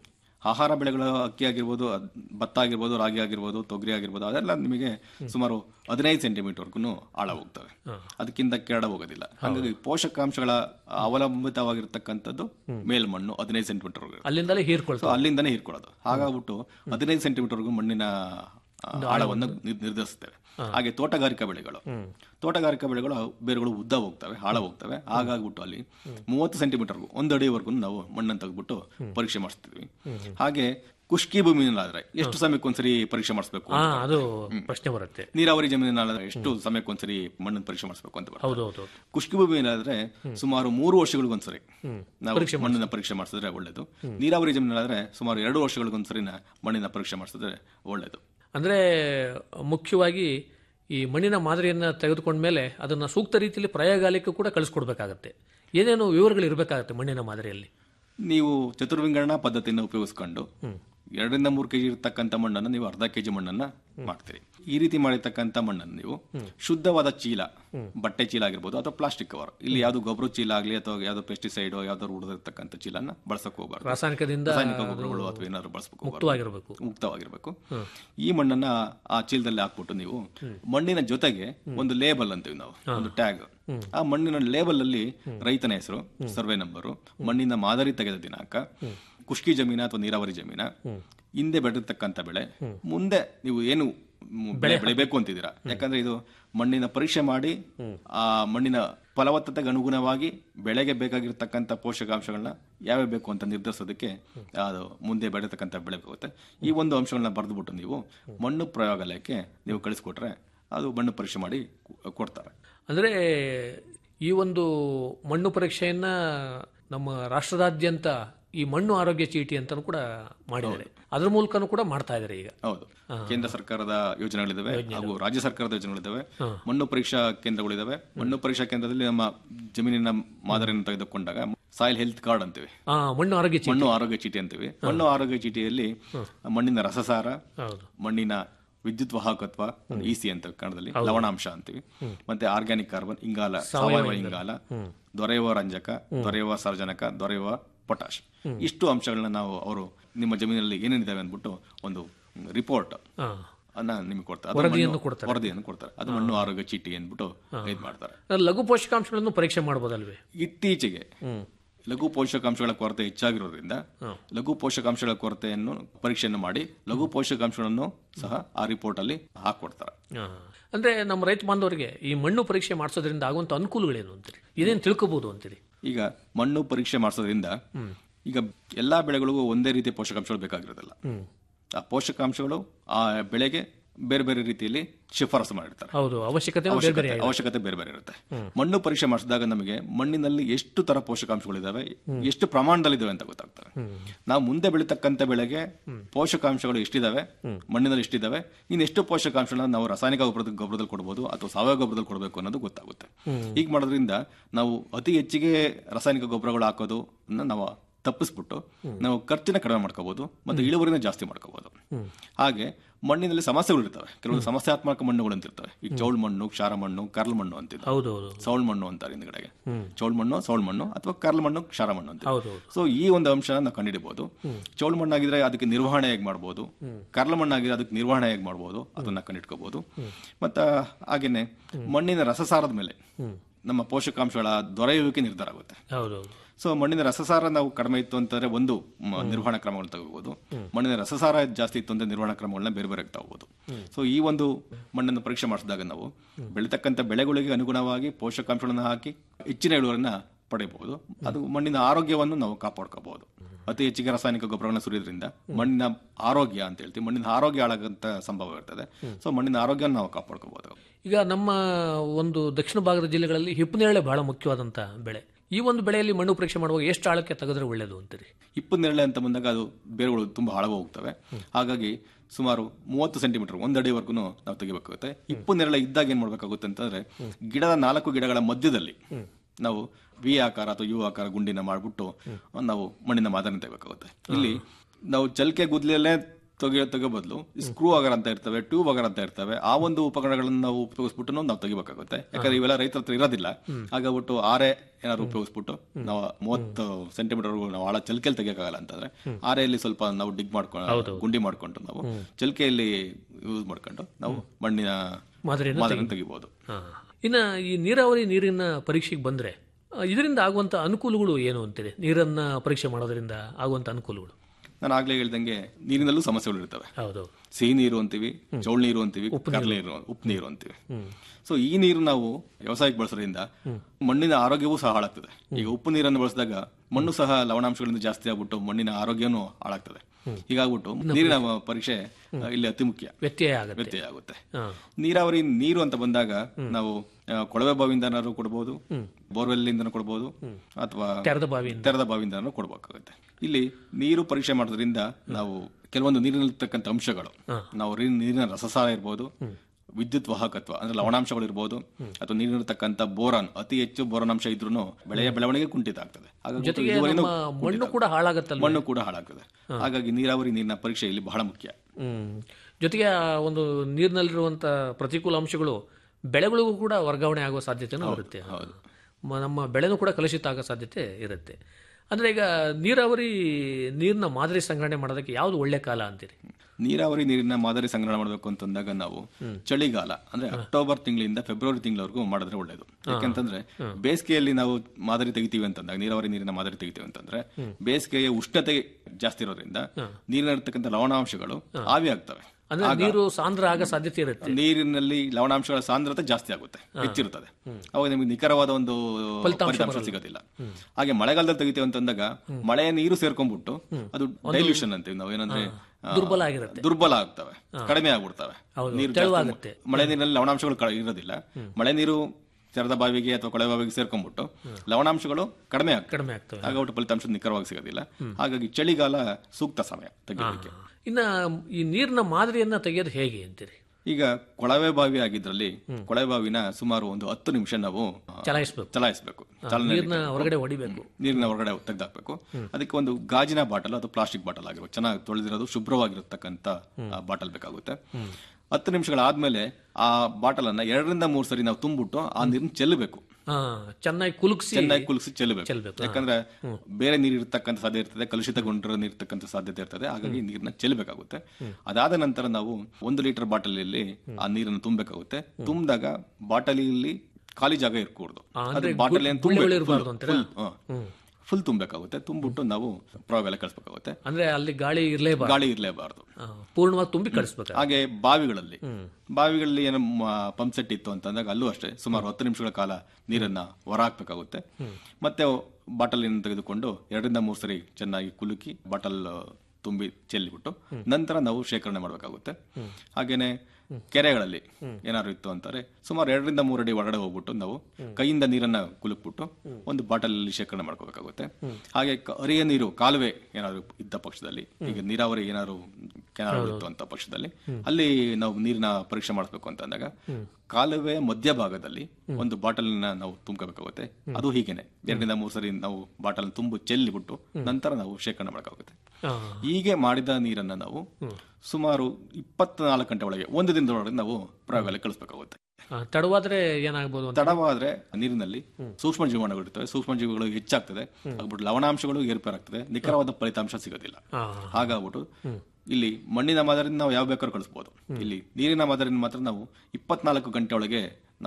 ಆಹಾರ ಬೆಳೆಗಳು ಅಕ್ಕಿ ಆಗಿರ್ಬೋದು ಅದ್- ಭತ್ತ ಆಗಿರ್ಬೋದು ರಾಗಿ ಆಗಿರ್ಬೋದು ತೊಗರಿ ಆಗಿರ್ಬೋದು ಅದೆಲ್ಲ ನಿಮಗೆ ಸುಮಾರು ಹದಿನೈದು ಸೆಂಟಿಮೀಟರ್ಗೂ ಆಳ ಹೋಗ್ತವೆ ಅದಕ್ಕಿಂತ ಕೆರಡ ಹೋಗೋದಿಲ್ಲ ಹಾಗಾಗಿ ಪೋಷಕಾಂಶಗಳ ಅವಲಂಬಿತವಾಗಿರ್ತಕ್ಕಂಥದ್ದು ಮೇಲ್ಮಣ್ಣು ಹದಿನೈದು ಸೆಂಟಿಮೀಟರ್ ಅಲ್ಲಿಂದಲೇ ಹೀರ್ಕೊಳ್ತಾರೆ ಅಲ್ಲಿಂದನೇ ಹೀರ್ಕೊಳ್ಳೋದು ಹಾಗಾಗ್ಬಿಟ್ಟು ಹದಿನೈದು ಸೆಂಟಿಮೀಟರ್ಗೂ ಮಣ್ಣಿನ ಆ, ಆಳವನ್ನು ನಿರ್- ನಿರ್ಧರಿಸ್ತೇವೆ ಹಾಗೆ ತೋಟಗಾರಿಕಾ ಬೆಳೆಗಳು ತೋಟಗಾರಿಕಾ ಬೆಳೆಗಳು ಬೇರುಗಳು ಉದ್ದ ಹೋಗ್ತವೆ ಆಳ ಹೋಗ್ತವೆ ಹಾಗಾಗ್ಬಿಟ್ಟು ಅಲ್ಲಿ ಮೂವತ್ತು ಸೆಂಟಿಮೀಟರ್ಗೂ ಒಂದು ಅಡಿವರೆಗೂ ನಾವು ಮಣ್ಣನ್ನು ತೆಗೆದ್ಬಿಟ್ಟು ಪರೀಕ್ಷೆ ಮಾಡಿಸ್ತೀವಿ ಹಾಗೆ ಕುಷ್ಕಿ ಭೂಮಿನಾದ್ರೆ ಎಷ್ಟು ಸಮಯಕ್ಕೆ ಒಂದ್ಸರಿ ಪರೀಕ್ಷೆ ಮಾಡಿಸ್ಬೇಕು ಹಾ ಅದು ಪ್ರಶ್ನೆ ಬರುತ್ತೆ ನೀರಾವರಿ ಜಮೀನಿನಾದ್ರೆ ಎಷ್ಟು ಸಮಯಕ್ಕೆ ಒಂದ್ಸರಿ ಮಣ್ಣನ್ನು ಪರೀಕ್ಷೆ ಮಾಡಿಸ್ಬೇಕು ಅಂತ ಬರ್ತದೆ. ಹೌದು ಹೌದು ಕುಷ್ಕಿ ಭೂಮಿನಾದ್ರೆ ಸುಮಾರು ಮೂರು ವರ್ಷಗಳಿಗೊಂದ್ಸರಿ ನಾವು ಮಣ್ಣಿನ ಪರೀಕ್ಷೆ ಮಾಡಿಸಿದ್ರೆ ಒಳ್ಳೇದು ನೀರಾವರಿ ಜಮೀನಾದ್ರೆ ಸುಮಾರು ಎರಡು ವರ್ಷಗಳಿಗೊಂದ್ಸರಿ ಮಣ್ಣಿನ ಪರೀಕ್ಷೆ ಮಾಡಿಸಿದ್ರೆ ಒಳ್ಳೇದು ಅಂದರೆ ಮುಖ್ಯವಾಗಿ ಈ ಮಣ್ಣಿನ ಮಾದರಿಯನ್ನು ತೆಗೆದುಕೊಂಡ ಮೇಲೆ ಅದನ್ನು ಸೂಕ್ತ ರೀತಿಯಲ್ಲಿ ಪ್ರಯೋಗಾಲಯಕ್ಕೂ ಕೂಡ ಕಳಿಸ್ಕೊಡ್ಬೇಕಾಗತ್ತೆ ಏನೇನು ವಿವರಗಳು ಇರಬೇಕಾಗತ್ತೆ ಮಣ್ಣಿನ ಮಾದರಿಯಲ್ಲಿ ನೀವು ಚತುರ್ವಿಂಗಡಣಾ ಪದ್ಧತಿಯನ್ನು ಉಪಯೋಗಿಸ್ಕೊಂಡು ಎರಡರಿಂದ ಮೂರು ಕೆಜಿ ಇರ್ತಕ್ಕಂಥ ಮಣ್ಣನ್ನು ನೀವು ಅರ್ಧ ಕೆಜಿ ಮಣ್ಣನ್ನ ಮಾಡ್ತೀರಿ ಈ ರೀತಿ ಮಾಡಿರ್ತಕ್ಕಂಥ ಮಣ್ಣನ್ನು ನೀವು ಶುದ್ಧವಾದ ಚೀಲ ಬಟ್ಟೆ ಚೀಲ ಆಗಿರ್ಬೋದು ಅಥವಾ ಪ್ಲಾಸ್ಟಿಕ್ ಕವರ್ ಇಲ್ಲಿ ಯಾವ್ದು ಗೊಬ್ಬರ ಚೀಲ ಆಗಲಿ ಅಥವಾ ಯಾವ್ದು ಪೆಸ್ಟಿಸೈಡ್ ಯಾವ್ದಾದ್ರು ಉಳಿದಿರ್ತಕ್ಕಂಥ ಚೀಲನ ಬಳಸಕ್ ಹೋಗ್ಬಾರ್ದು ರಾಸಾಯನಿಕದಿಂದ ರಾಸಾಯನಿಕ ಗೊಬ್ಬರಗಳು ಅಥವಾ ಏನಾದ್ರು ಬಳಸಬೇಕು ಮುಕ್ತವಾಗಿರ್ಬೇಕು. ಮುಕ್ತವಾಗಿರ್ಬೇಕು ಈ ಮಣ್ಣನ್ನ ಆ ಚೀಲದಲ್ಲಿ ಹಾಕ್ಬಿಟ್ಟು ನೀವು ಮಣ್ಣಿನ ಜೊತೆಗೆ ಒಂದು ಲೇಬಲ್ ಅಂತೀವಿ ನಾವು ಒಂದು ಟ್ಯಾಗ್ ಆ ಮಣ್ಣಿನ ಲೇಬಲ್ ಅಲ್ಲಿ ರೈತನ ಹೆಸರು ಸರ್ವೆ ನಂಬರು ಮಣ್ಣಿನ ಮಾದರಿ ತೆಗೆದ ದಿನಾಂಕ ಕುಷ್ಕಿ ಜಮೀನ ಅಥವಾ ನೀರಾವರಿ ಜಮೀನ ಹಿಂದೆ ಬೆಳೆದಿರ್ತಕ್ಕಂಥ ಬೆಳೆ ಮುಂದೆ ನೀವು ಏನು ಮ್- ಬೆಳೆ ಬೆಳಿಬೇಕು ಅಂತಿದ್ದೀರಾ ಯಾಕಂದ್ರೆ ಇದು ಮಣ್ಣಿನ ಪರೀಕ್ಷೆ ಮಾಡಿ ಆ ಮಣ್ಣಿನ ಫಲವತ್ತತೆಗೆ ಅನುಗುಣವಾಗಿ ಬೆಳೆಗೆ ಬೇಕಾಗಿರ್ತಕ್ಕಂಥ ಪೋಷಕಾಂಶಗಳನ್ನ ಯಾವ್ಯಾವ ಬೇಕು ಅಂತ ನಿರ್ಧರಿಸೋದಕ್ಕೆ ಅದು ಮುಂದೆ ಬೆಳೀತಕ್ಕಂಥ ಬೆಳೆ ಬೇಕಾಗುತ್ತೆ ಈ ಒಂದು ಅಂಶಗಳನ್ನ ಬರೆದುಬಿಟ್ಟು ನೀವು ಮಣ್ಣು ಪ್ರಯೋಗಾಲಯಕ್ಕೆ ನೀವು ಕಳಿಸ್ಕೊಟ್ರೆ ಅದು ಮಣ್ಣು ಪರೀಕ್ಷೆ ಮಾಡಿ ಕೊ- ಕೊಡ್ತಾರೆ ಅಂದರೆ ಈ ಒಂದು ಮಣ್ಣು ಪರೀಕ್ಷೆಯನ್ನ ನಮ್ಮ ರಾಷ್ಟ್ರದಾದ್ಯಂತ ಈ ಮಣ್ಣು ಆರೋಗ್ಯ ಚೀಟಿ ಅಂತಲೂ ಕೂಡ ಮಾಡಿದ್ದಾರೆ ಅದ್ರ ಮೂಲಕನೂ ಕೂಡ ಮಾಡ್ತಾ ಇದ್ದಾರೆ ಈಗ ಹೌದು ಕೇಂದ್ರ ಸರ್ಕಾರದ ಯೋಜನೆಗಳಿದಾವೆ ಹಾಗೂ ರಾಜ್ಯ ಸರ್ಕಾರದ ಯೋಜನೆಗಳಿದಾವೆ ಮಣ್ಣು ಪರೀಕ್ಷಾ ಕೇಂದ್ರಗಳಿದಾವೆ ಮಣ್ಣು ಪರೀಕ್ಷಾ ಕೇಂದ್ರದಲ್ಲಿ ನಮ್ಮ ಜಮೀನಿನ ಮಾದರಿಯನ್ನು ತೆಗೆದುಕೊಂಡಾಗ ಸಾಯಿಲ್ ಹೆಲ್ತ್ ಕಾರ್ಡ್ ಅಂತೀವಿ ಆ, ಮಣ್ಣು ಆರೋಗ್ಯ ಚೀಟಿ ಮಣ್ಣು ಆರೋಗ್ಯ ಚೀಟಿ ಅಂತೀವಿ ಮಣ್ಣು ಆರೋಗ್ಯ ಚೀಟಿಯಲ್ಲಿ ಮಣ್ಣಿನ ರಸಸಾರ ಹೌದು ಮಣ್ಣಿನ ವಿದ್ಯುತ್ ವಾಹಕತ್ವ ಇಸಿ ಅಂತ ಕನ್ನಡದಲ್ಲಿ ಲವಣಾಂಶ ಅಂತೀವಿ ಮತ್ತೆ ಆರ್ಗ್ಯಾನಿಕ್ ಕಾರ್ಬನ್ ಇಂಗಾಲ ಸಾವಯವ ಇಂಗಾಲ ದೊರೆಯುವ ರಂಜಕ ದೊರೆಯುವ ಸಾರಜನಕ ದೊರೆಯುವ ಪೊಟಾಶ್ ಇಷ್ಟು ಅಂಶಗಳನ್ನ ನಾವು ಅವರು ನಿಮ್ಮ ಜಮೀನಲ್ಲಿ ಏನೇನಿದಾವೆ ಅಂದ್ಬಿಟ್ಟು ಒಂದು ರಿಪೋರ್ಟ್ ಹಾ. ಅನ್ನ ನಿಮಗೆ ಕೊಡ್ತಾರೆ ಅದು ವರದಿಯನ್ನು ಮಣ್ಣು- ಕೊಡ್ತಾರೆ. ವರದಿಯನ್ನು ಕೊಡ್ತಾರೆ ಅದು ಮಣ್ಣು ಆರೋಗ್ಯ ಚೀಟಿ ಅಂದ್ಬಿಟ್ಟು ಇದು ಮಾಡ್ತಾರೆ ಲಘು ಪೋಷಕಾಂಶಗಳನ್ನು ಪರೀಕ್ಷೆ ಮಾಡ್ಬೋದಲ್ವೇ ಇತ್ತೀಚೆಗೆ ಲಘು ಪೋಷಕಾಂಶಗಳ ಕೊರತೆ ಹೆಚ್ಚಾಗಿರೋದ್ರಿಂದ ಲಘು ಪೋಷಕಾಂಶಗಳ ಕೊರತೆಯನ್ನು ಪರೀಕ್ಷೆಯನ್ನು ಮಾಡಿ ಲಘು ಪೋಷಕಾಂಶಗಳನ್ನು ಸಹ ಆ ರಿಪೋರ್ಟ್ ಅಲ್ಲಿ ಹಾಕೊಡ್ತಾರೆ ಆ, ಅಂದ್ರೆ ನಮ್ಮ ರೈತ ಬಾಂಧವರಿಗೆ ಈ ಮಣ್ಣು ಪರೀಕ್ಷೆ ಮಾಡಿಸೋದ್ರಿಂದ ಆಗುವಂತ ಅನುಕೂಲಗಳೇನು ಅಂತೀರಿ ಇದೇನು ತಿಳ್ಕೊಬಹುದು ಅಂತೀರಿ ಈಗ ಮಣ್ಣು ಪರೀಕ್ಷೆ ಮಾಡಿಸೋದ್ರಿಂದ ಈಗ ಎಲ್ಲಾ ಬೆಳೆಗಳಿಗೂ ಒಂದೇ ರೀತಿಯ ಪೋಷಕಾಂಶಗಳು ಬೇಕಾಗಿರೋದಿಲ್ಲ ಆ ಪೋಷಕಾಂಶಗಳು ಆ ಬೆಳೆಗೆ ಬೇರೆ ಬೇರೆ ರೀತಿಯಲ್ಲಿ ಶಿಫಾರಸು ಮಾಡಿರ್ತಾರೆ ಹೌದು ಅವಶ್ಯಕತೆ ಬೇರೆ ಬೇರೆ ಅವಶ್ಯಕತೆ ಅವಶ್ಯಕತೆ ಬೇರೆ ಬೇರೆ ಇರುತ್ತೆ ಮಣ್ಣು ಪರೀಕ್ಷೆ ಮಾಡಿಸಿದಾಗ ನಮಗೆ ಮಣ್ಣಿನಲ್ಲಿ ಎಷ್ಟು ತರ ಪೋಷಕಾಂಶಗಳಿದಾವೆ ಎಷ್ಟು ಪ್ರಮಾಣದಲ್ಲಿದ್ದಾವೆ ಅಂತ ಗೊತ್ತಾಗ್ತವೆ ನಾವು ಮುಂದೆ ಬೆಳೀತಕ್ಕಂಥ ಬೆಳೆಗೆ ಪೋಷಕಾಂಶಗಳು ಎಷ್ಟಿದಾವೆ ಮಣ್ಣಿನಲ್ಲಿ ಎಷ್ಟಿದಾವೆ ಇನ್ನು ಎಷ್ಟು ಪೋಷಕಾಂಶಗಳನ್ನ ನಾವು ರಾಸಾಯನಿಕ ಗೊಬ್ಬರದ ಗೊಬ್ಬರದಲ್ಲಿ ಕೊಡಬಹುದು ಅಥವಾ ಸಾವಯವ ಗೊಬ್ಬರದಲ್ಲಿ ಕೊಡಬೇಕು ಅನ್ನೋದು ಗೊತ್ತಾಗುತ್ತೆ ಹೀಗೆ ಮಾಡೋದ್ರಿಂದ ನಾವು ಅತಿ ಹೆಚ್ಚಿಗೆ ರಾಸಾಯನಿಕ ಗೊಬ್ಬರಗಳು ಹಾಕೋದು ನಾವು ತಪ್ಪಿಸ್ಬಿಟ್ಟು ನಾವು ಖರ್ಚಿನ ಕಡಿಮೆ ಮಾಡ್ಕೋಬಹುದು ಮತ್ತು ಇಳುವರಿನ ಜಾಸ್ತಿ ಮಾಡ್ಕೋಬಹುದು ಹಾಗೆ ಮಣ್ಣಿನಲ್ಲಿ ಸಮಸ್ಯೆಗಳು ಇರ್ತವೆ ಕೆಲವು ಸಮಸ್ಯಾತ್ಮಕ ಮಣ್ಣುಗಳು ಅಂತ ಇರ್ತವೆ ಈಗ ಚೌಳ್ ಮಣ್ಣು ಕ್ಷಾರ ಮಣ್ಣು ಕರ್ಲ್ ಮಣ್ಣು ಅಂತಿದೆ ಹೌದು ಹೌದು ಸೌಳ್ ಮಣ್ಣು ಅಂತಾರೆ ಹಿಂದ್ಗಡೆಗೆ ಚೌಳ್ ಮಣ್ಣು ಸೌಳ್ ಮಣ್ಣು ಅಥವಾ ಕರ್ಲ್ ಮಣ್ಣು ಕ್ಷಾರ ಮಣ್ಣು ಅಂತ ಹೌದು ಹೌದು ಸೊ ಈ ಒಂದು ಅಂಶನ ನಾವು ಕಂಡುಹಿಡಿಬಹುದು ಚೌಳ್ ಮಣ್ಣಾಗಿದ್ರೆ ಅದಕ್ಕೆ ನಿರ್ವಹಣೆ ಹೇಗೆ ಮಾಡ್ಬೋದು ಕರ್ಲ ಮಣ್ಣಾಗಿದ್ರೆ ಅದಕ್ಕೆ ನಿರ್ವಹಣೆ ಹೇಗೆ ಮಾಡ್ಬೋದು ಅದನ್ನ ಕಂಡಿಡ್ಕೋಬಹುದು ಮತ್ತ ಹಾಗೇನೆ ಮಣ್ಣಿನ ರಸಸಾರದ ಮೇಲೆ ನಮ್ಮ ಪೋಷಕಾಂಶಗಳ ದೊರೆಯುವಿಕೆ ನಿರ್ಧಾರ ಆಗುತ್ತೆ ಹೌದೌದು ಸೊ ಮಣ್ಣಿನ ರಸಸಾರ ನಾವು ಕಡಿಮೆ ಇತ್ತು ಅಂತಂದ್ರೆ ಒಂದು ಮ- ನಿರ್ವಹಣಾ ಕ್ರಮಗಳನ್ನ ತಗೋಬಹುದು ಮಣ್ಣಿನ ರಸಸಾರ ಜಾಸ್ತಿ ಇತ್ತು ಅಂದ್ರೆ ನಿರ್ವಹಣಾ ಕ್ರಮಗಳನ್ನ ಬೇರೆ ಬೇರೆ ತಗೋಬಹುದು ಸೊ ಈ ಒಂದು ಮಣ್ಣನ್ನು ಪರೀಕ್ಷೆ ಮಾಡಿಸಿದಾಗ ನಾವು ಬೆಳೀತಕ್ಕಂಥ ಬೆಳೆಗಳಿಗೆ ಅನುಗುಣವಾಗಿ ಪೋಷಕಾಂಶಗಳನ್ನ ಹಾಕಿ ಹೆಚ್ಚಿನ ಇಳುವರಿನ ಪಡೆಯಬಹುದು ಅದು ಮಣ್ಣಿನ ಆರೋಗ್ಯವನ್ನು ನಾವು ಕಾಪಾಡ್ಕೋಬಹುದು ಅತಿ ಹೆಚ್ಚಿಗೆ ರಾಸಾಯನಿಕ ಗೊಬ್ಬರಗಳನ್ನು ಸುರಿಯೋದ್ರಿಂದ ಮಣ್ಣಿನ ಆರೋಗ್ಯ ಅಂತ ಹೇಳ್ತೀವಿ ಮಣ್ಣಿನ ಆರೋಗ್ಯ ಹಾಳಾಗಂತ ಸಂಭವ ಇರ್ತದೆ ಸೊ ಮಣ್ಣಿನ ಆರೋಗ್ಯ ನಾವು ಕಾಪಾಡ್ಕೋಬಹುದು ಈಗ ನಮ್ಮ ಒಂದು ದಕ್ಷಿಣ ಭಾಗದ ಜಿಲ್ಲೆಗಳಲ್ಲಿ ಹಿಪ್ಪನೇರಳೆ ಬಹಳ ಮುಖ್ಯವಾದಂಥ ಬೆಳೆ ಈ ಒಂದು ಬೆಳೆಯಲ್ಲಿ ಮಣ್ಣು ಪರೀಕ್ಷೆ ಮಾಡುವಾಗ ಎಷ್ಟು ಆಳಕ್ಕೆ ತೆಗೆದ್ರೆ ಒಳ್ಳೆಯದು ಅಂತೀರಿ ಇಪ್ಪು ನೆರಳೆ ಅಂತ ಬಂದಾಗ ಅದು ಬೇರುಗಳು ತುಂಬಾ ಆಳವಾಗಿ ಹೋಗ್ತವೆ ಹಾಗಾಗಿ ಸುಮಾರು ಮೂವತ್ತು ಸೆಂಟಿಮೀಟರ್ ಒಂದ್ ಅಡಿವರೆಗೂ ನಾವು ತೆಗಿಬೇಕಾಗುತ್ತೆ ಇಪ್ಪು ನೆರಳೆ ಇದ್ದಾಗ ಏನ್ ಮಾಡ್ಬೇಕಾಗುತ್ತೆ ಅಂತಂದ್ರೆ ಗಿಡದ ನಾಲ್ಕು ಗಿಡಗಳ ಮಧ್ಯದಲ್ಲಿ ನಾವು ವಿ ಆಕಾರ ಅಥವಾ ಯು ಆಕಾರ ಗುಂಡಿನ ಮಾಡ್ಬಿಟ್ಟು ನಾವು ಮಣ್ಣಿನ ಮಾದರಿ ತೆಗಿಬೇಕಾಗುತ್ತೆ ಇಲ್ಲಿ ನಾವು ಚಲ್ಕೆ ಗುದ್ಲಿಯಲ್ಲೇ ತೆಗಿಯೋ ತೆಗೋ ಬದಲು ಸ್ಕ್ರೂ ಆಗರ್ ಅಂತ ಇರ್ತವೆ ಟ್ಯೂಬ್ ಆಗರ್ ಅಂತ ಇರ್ತವೆ ಆ ಒಂದು ಉಪಕರಣಗಳನ್ನು ನಾವು ಉಪಯೋಗಿಸ್ಬಿಟ್ಟು ನಾವು ತೆಗಿಬೇಕಾಗುತ್ತೆ ಯಾಕಂದ್ರೆ ಇವೆಲ್ಲ ರೈತರ ಹತ್ರ ಇರೋದಿಲ್ಲ ಹಾಗಾಗ್ಬಿಟ್ಟು ಆರೆ ಏನಾದ್ರು ಉಪಯೋಗಿಸ್ಬಿಟ್ಟು ನಾವು ಮೂವತ್ತು ಸೆಂಟಿಮೀಟರ್ ನಾವು ಆಳ ಚಲ್ಕೆಯಲ್ಲಿ ತೆಗಿಯಕ್ಕಾಗಲ್ಲ ಅಂತಂದ್ರೆ ಆರೆಯಲ್ಲಿ ಸ್ವಲ್ಪ ನಾವು ಡಿಗ್ ಮಾಡ್ಕೊಂಡು ಗುಂಡಿ ಮಾಡ್ಕೊಂಡು ನಾವು ಚಲ್ಕೆಯಲ್ಲಿ ಯೂಸ್ ಮಾಡ್ಕೊಂಡು ನಾವು ಮಣ್ಣಿನ ಮಾದರಿಯನ್ನು ಮಾದರಿಯನ್ನು ತೆಗಿಬಹುದು ಹಾ. ಇನ್ನ ಈ ನೀರಾವರಿ ನೀರಿನ ಪರೀಕ್ಷೆಗೆ ಬಂದ್ರೆ ಆ, ಇದರಿಂದ ಆಗುವಂತ ಅನುಕೂಲಗಳು ಏನು ಅಂತೀರಿ ನೀರನ್ನ ಪರೀಕ್ಷೆ ಮಾಡೋದ್ರಿಂದ ಆಗುವಂತ ಅನುಕೂಲಗಳು ನಾನು ಆಗ್ಲೇ ಹೇಳ್ದಂಗೆ ನೀರಿನಲ್ಲೂ ಸಮಸ್ಯೆಗಳು ಇರ್ತವೆ ಹೌದು ಸಿಹಿ ನೀರು ಅಂತೀವಿ ಚೌಳ್ ನೀರು ಅಂತೀವಿ ಕರ್ಲೆ ನೀರು ಉಪ್ಪು ನೀರು ಅಂತೀವಿ ಸೊ ಈ ನೀರು ನಾವು ವ್ಯವಸಾಯಕ್ಕೆ ಬಳಸೋದ್ರಿಂದ ಮಣ್ಣಿನ ಆರೋಗ್ಯವೂ ಸಹ ಹಾಳಾಗ್ತದೆ ಈಗ ಉಪ್ಪು ನೀರನ್ನು ಬಳಸಿದಾಗ ಮಣ್ಣು ಸಹ ಲವಣಾಂಶಗಳಿಂದ ಜಾಸ್ತಿ ಆಗ್ಬಿಟ್ಟು ಮಣ್ಣಿನ ಆರೋಗ್ಯನೂ ಹಾಳಾಗ್ತದೆ ಹೀಗಾಗ್ಬಿಟ್ಟು ನೀರಿನ ಪರೀಕ್ಷೆ ಆ, ಇಲ್ಲಿ ಅತಿ ಮುಖ್ಯ ವ್ಯತ್ಯಯ ಆಗುತ್ತೆ ವ್ಯತ್ಯಯ ಆಗುತ್ತೆ ಹಾ. ನೀರಾವರಿ ನೀರು ಅಂತ ಬಂದಾಗ ನಾವು ಆ, ಕೊಳವೆ ಬಾವಿಯಿಂದನಾದ್ರು ಕೊಡಬಹುದು ಬೋರ್ವೆಲ್ ಇಂದನೂ ಕೊಡಬಹುದು ಅಥವಾ ತೆರೆದ ಬಾವಿಯಿಂದ ತೆರೆದ ಬಾವಿಯಿಂದನೂ ಕೊಡಬೇಕಾಗುತ್ತೆ ಇಲ್ಲಿ ನೀರು ಪರೀಕ್ಷೆ ಮಾಡೋದ್ರಿಂದ ನಾವು ಕೆಲವೊಂದು ನೀರಿನಲ್ಲಿರ್ತಕ್ಕಂಥ ಅಂಶಗಳು ನಾವು ರೀ- ನೀರಿನ ರಸಸಾರ ಇರ್ಬೋದು ವಿದ್ಯುತ್ ವಾಹಕತ್ವ ಅಂದ್ರೆ ಲವಣಾಂಶಗಳು ಇರ್ಬೋದು ಅಥವಾ ನೀರಿನಲ್ಲಿರ್ತಕ್ಕಂಥ ಬೋರಾನ್ ಅತಿ ಹೆಚ್ಚು ಬೋರಾನ್ ಅಂಶ ಇದ್ರೂ ಬೆಳೆಯ ಬೆಳವಣಿಗೆ ಕುಂಠಿತ ಆಗ್ತದೆ ಹಾಗಾಗಿ ಜೊತೆಗೆ ಇಳುವರಿನೂ ನಮ್ಮ ಕುಂಠಿತ ಮಣ್ಣು ಕೂಡ ಹಾಳಾಗತ್ತಲ್ಲ ಮಣ್ಣು ಕೂಡ ಹಾಳಾಗ್ತದೆ ಹಾಗಾಗಿ ನೀರಾವರಿ ನೀರಿನ ಪರೀಕ್ಷೆ ಇಲ್ಲಿ ಬಹಳ ಮುಖ್ಯ ಹ್ಮ್ ಜೊತೆಗೆ ಆ ಒಂದು ನೀರಿನಲ್ಲಿರುವಂತ ಪ್ರತಿಕೂಲ ಅಂಶಗಳು ಬೆಳೆಗಳಿಗೂ ಕೂಡ ವರ್ಗಾವಣೆ ಆಗುವ ಸಾಧ್ಯತೆನೂ ಇರುತ್ತೆ ಮ- ನಮ್ಮ ಬೆಳೆನೂ ಕೂಡ ಕಲುಷಿತ ಆಗೋ ಸಾಧ್ಯತೆ ಇರುತ್ತೆ ಅಂದ್ರೆ ಈಗ ನೀರಾವರಿ ನೀರಿನ ಮಾದರಿ ಸಂಗ್ರಹಣೆ ಮಾಡೋದಕ್ಕೆ ಯಾವ್ದು ಒಳ್ಳೆ ಕಾಲ ಅಂತೀರಿ ನೀರಾವರಿ ನೀರಿನ ಮಾದರಿ ಸಂಗ್ರಹಣೆ ಮಾಡಬೇಕು ಅಂತಂದಾಗ ನಾವು ಚಳಿಗಾಲ ಅಂದ್ರೆ ಅಕ್ಟೋಬರ್ ತಿಂಗಳಿಂದ ಫೆಬ್ರವರಿ ತಿಂಗಳವರೆಗೂ ಮಾಡಿದ್ರೆ ಒಳ್ಳೇದು ಯಾಕೆಂತಂದ್ರೆ ಬೇಸಿಗೆಯಲ್ಲಿ ನಾವು ಮಾದರಿ ತೆಗಿತೀವಿ ಅಂತಂದಾಗ ನೀರಾವರಿ ನೀರಿನ ಮಾದರಿ ತೆಗಿತೀವಿ ಅಂತಂದ್ರೆ ಬೇಸಿಗೆಯ ಉಷ್ಣತೆ ಜಾಸ್ತಿ ಇರೋದ್ರಿಂದ ನೀರಿನಲ್ಲಿರ್ತಕ್ಕಂಥ ಲವಣಾಂಶಗಳು ಆವಿ ಆಗ್ತವೆ ಅಂದ್ರೆ ನೀರು ಸಾಂದ್ರ ಆಗೋ ಸಾಧ್ಯತೆ ಇರುತ್ತೆ ನೀರಿನಲ್ಲಿ ಲವಣಾಂಶಗಳ ಸಾಂದ್ರತೆ ಜಾಸ್ತಿ ಆಗುತ್ತೆ ಹೆಚ್ಚಿರುತ್ತದೆ ಅವಾಗ ನಿಮಗೆ ನಿಖರವಾದ ಒಂದು ಫಲಿತಾಂಶ ಸಿಗೋದಿಲ್ಲ ಹಾಗೆ ಮಳೆಗಾಲದಲ್ಲಿ ತೆಗಿತೀವಿ ಅಂತಂದಾಗ ಮಳೆಯ ನೀರು ಸೇರ್ಕೊಂಡ್ಬಿಟ್ಟು ಅದು ಡೈಲ್ಯೂಷನ್ ಅಂತೀವಿ ನಾವು ಏನಂದ್ರೆ ಆ, ದುರ್ಬಲ ಆಗಿರುತ್ತೆ ದುರ್ಬಲ ಆಗ್ತವೆ ಕಡಿಮೆ ಆಗ್ಬಿಡ್ತವೆ ಹೌದು, ನೀರು ತೆಳುವಾಗುತ್ತೆ. ಜಾಸ್ತಿ- ಮಳೆ ನೀರಿನಲ್ಲಿ ಲವಣಾಂಶಗಳು ಕ- ಇರೋದಿಲ್ಲ ಮಳೆ ನೀರು ತೆರೆದ ಬಾವಿಗೆ ಅಥವಾ ಕೊಳೆ ಬಾವಿಗೆ ಸೇರ್ಕೊಂಡ್ಬಿಟ್ಟು ಲವಣಾಂಶಗಳು ಕಡಿಮೆ ಆಗ್ತವೆ ಕಡಿಮೆ ಆಗ್ತವೆ ಹಾಗಾಗಿ ಫಲಿತಾಂಶ ನಿಖರವಾಗಿ ಸಿಗೋದಿಲ್ಲ ಹಾಗಾಗಿ ಚಳಿಗಾಲ ಸೂಕ್ತ ಸಮಯ ತೆಗೆಯೋದಕ್ಕೆ ಇನ್ನ ಈ ನೀರಿನ ಮಾದರಿಯನ್ನ ತೆಗೆಯೋದು ಹೇಗೆ ಅಂತೀರಿ ಈಗ ಕೊಳವೆ ಬಾವಿ ಆಗಿದ್ರಲ್ಲಿ ಕೊಳವೆ ಬಾವಿನ ಸುಮಾರು ಒಂದು ಹತ್ತು ನಿಮಿಷ ನಾವು ಆ, ಚಲಾಯಿಸ್ಬೇಕು ಚಲಾಯಿಸ್ಬೇಕು ಚಾಲನೆ ನೀರ್ನ ಹೊರಗಡೆ ಹೊಡಿಬೇಕು ನೀರಿನ ಹೊರಗಡೆ ತೆಗೆದಾಕ್ಬೇಕು ಅದಕ್ಕೆ ಒಂದು ಗಾಜಿನ ಬಾಟಲ್ ಅಥವಾ ಪ್ಲಾಸ್ಟಿಕ್ ಬಾಟಲ್ ಆಗಿರ್ಬೇಕು ಚೆನ್ನಾಗಿ ತೊಳೆದಿರೋದು ಶುಭ್ರವಾಗಿರತಕ್ಕಂತ ಬಾಟಲ್ ಬೇಕಾಗುತ್ತೆ ಹತ್ತು ನಿಮಿಷಗಳಾದ್ಮೇಲೆ ಆ ಬಾಟಲ್ ಅನ್ನ ಎರಡರಿಂದ ಮೂರು ಸರಿ ನಾವು ತುಂಬಿಟ್ಟು ಆ ನೀರನ್ನ ಚೆಲ್ಲಬೇಕು ಹಾ ಚೆನ್ನಾಗಿ ಕುಲುಕ್ಸಿ ಚೆನ್ನಾಗಿ ಕುಲುಸಿ ಚೆಲ್ಲಬೇಕು ಚೆಲ್ಬೇಕು, ಹಾ. ಯಾಕಂದ್ರೆ ಬೇರೆ ನೀರು ಇರ್ತಕ್ಕಂಥ ಸಾಧ್ಯತೆ ಇರ್ತದೆ ಕಲುಷಿತಗೊಂಡಿರೋ ನೀರು ಇರ್ತಕ್ಕಂಥ ಸಾಧ್ಯತೆ ಇರ್ತದೆ ಹಾಗಾಗಿ ನೀರನ್ನ ಚೆಲ್ಲಬೇಕಾಗುತ್ತೆ ಅದಾದ ನಂತರ ನಾವು ಒಂದು ಲೀಟರ್ ಬಾಟಲಿಯಲ್ಲಿ ಆ ನೀರನ್ನು ತುಂಬಬೇಕಾಗುತ್ತೆ ತುಂಬಿದಾಗ ಬಾಟಲಿಯಲ್ಲಿ ಖಾಲಿ ಜಾಗ ಇರ್ಕೂಡ್ದು ಆ, ಅದು ಅಂದ್ರೆ ಬಾಟಲಿ ಗು- ಗುಳ್ಳೆಗಳು ಇರ್ಬಾರ್ದು ಅಂತೀರಾ? ಫುಲ್ ತುಂಬಬೇಕಾಗುತ್ತೆ ತುಂಬಿಟ್ಟು ನಾವು ಪ್ರಯೋಗಾಲ ಕಳಿಸ್ಬೇಕಾಗುತ್ತೆ ಅಂದ್ರೆ ಅಲ್ಲಿ ಗಾಳಿ ಇರ್ಲೇಬಾರ್ದು ಗಾಳಿ ಇರಲೇಬಾರದು ಆ, ಪೂರ್ಣವಾಗಿ ತುಂಬಿ ಕಳಿಸ್ಬೇಕು ಹಾಗೆ ಬಾವಿಗಳಲ್ಲಿ ಬಾವಿಗಳಲ್ಲಿ ಏನು ಪಂಪ್ ಸೆಟ್ ಇತ್ತು ಅಂತಂದಾಗ ಅಲ್ಲೂ ಅಷ್ಟೇ ಸುಮಾರು ಹತ್ತು ನಿಮಿಷಗಳ ಕಾಲ ನೀರನ್ನ ಹೊರ ಹಾಕ್ಬೇಕಾಗುತ್ತೆ ಮತ್ತೆ ಬಾಟಲ್ ತೆಗೆದುಕೊಂಡು ಎರಡರಿಂದ ಮೂರು ಸರಿ ಚೆನ್ನಾಗಿ ಕುಲುಕಿ ಬಾಟಲ್ ತುಂಬಿ ಚೆಲ್ಲಿಬಿಟ್ಟು ನಂತರ ನಾವು ಶೇಖರಣೆ ಮಾಡಬೇಕಾಗುತ್ತೆ ಹಾಗೇನೆ ಕೆರೆಗಳಲ್ಲಿ ಏನಾದ್ರು ಇತ್ತು ಅಂತಾರೆ ಸುಮಾರು ಎರಡರಿಂದ ಮೂರು ಅಡಿ ಒಳಗಡೆ ಹೋಗ್ಬಿಟ್ಟು ನಾವು ಕೈಯಿಂದ ನೀರನ್ನ ಕುಲುಕ್ಬಿಟ್ಟು ಒಂದು ಬಾಟಲ್ ಅಲ್ಲಿ ಶೇಖರಣೆ ಮಾಡ್ಕೋಬೇಕಾಗುತ್ತೆ ಹಾಗೆ ಕ- ಹರಿಯ ನೀರು ಕಾಲುವೆ ಏನಾದ್ರು ಇದ್ದ ಪಕ್ಷದಲ್ಲಿ ಈಗ ನೀರಾವರಿ ಏನಾದ್ರು ಕೆನಾಲ್ ಇತ್ತು ಅಂತ ಪಕ್ಷದಲ್ಲಿ ಅಲ್ಲಿ ನಾವು ನೀರಿನ ಪರೀಕ್ಷೆ ಮಾಡಿಸ್ಬೇಕು ಅಂತ ಅಂದಾಗ ಕಾಲುವೆ ಮಧ್ಯಭಾಗದಲ್ಲಿ ಒಂದು ಬಾಟಲ್ ನಾವು ತುಂಬ್ಕೋಬೇಕಾಗುತ್ತೆ ಅದು ಹೀಗೇನೆ ಎರಡರಿಂದ ಮೂರು ಸರಿ ನಾವು ಬಾಟಲ್ ತುಂಬು ಚೆಲ್ಲಿಬಿಟ್ಟು ನಂತರ ನಾವು ಶೇಖರಣೆ ಮಾಡಬೇಕಾಗುತ್ತೆ ಆ, ಹೀಗೆ ಮಾಡಿದ ನೀರನ್ನ ನಾವು ಸುಮಾರು ಇಪ್ಪತ್ನಾಲ್ಕು ಗಂಟೆ ಒಳಗೆ ಒಂದು ದಿನದೊಳಗೆ ನಾವು ಪ್ರಯೋಗಾಲಯಕ್ಕೆ ಕಳಿಸ್ಬೇಕಾಗುತ್ತೆ ಆ, ತಡವಾದ್ರೆ ಏನಾಗ್ಬೋದು ಅಂತ ತಡವಾದ್ರೆ ನೀರಿನಲ್ಲಿ ಸೂಕ್ಷ್ಮ ಜೀವಾಣುಗಳು ಇರ್ತವೆ ಸೂಕ್ಷ್ಮ ಜೀವಿಗಳು ಹೆಚ್ಚಾಗ್ತದೆ ಆಗ್ಬಿಟ್ಟು ಲವಣಾಂಶಗಳು ಏರ್ಪೇರಾಗ್ತದೆ ನಿಖರವಾದ ಫಲಿತಾಂಶ ಸಿಗೋದಿಲ್ಲ ಆ, ಹಾಗಾಗ್ಬಿಟ್ಟು ಇಲ್ಲಿ ಮಣ್ಣಿನ ಮಾದರಿನ ನಾವು ಯಾವ ಬೇಕಾದ್ರೂ ಕಳಿಸ್ಬೋದು ಇಲ್ಲಿ ನೀರಿನ ಮಾದರಿನ ಮಾತ್ರ ನಾವು ಇಪ್ಪತ್ನಾಲ್ಕು ಗಂಟೆ ಒಳಗೆ ನಾವು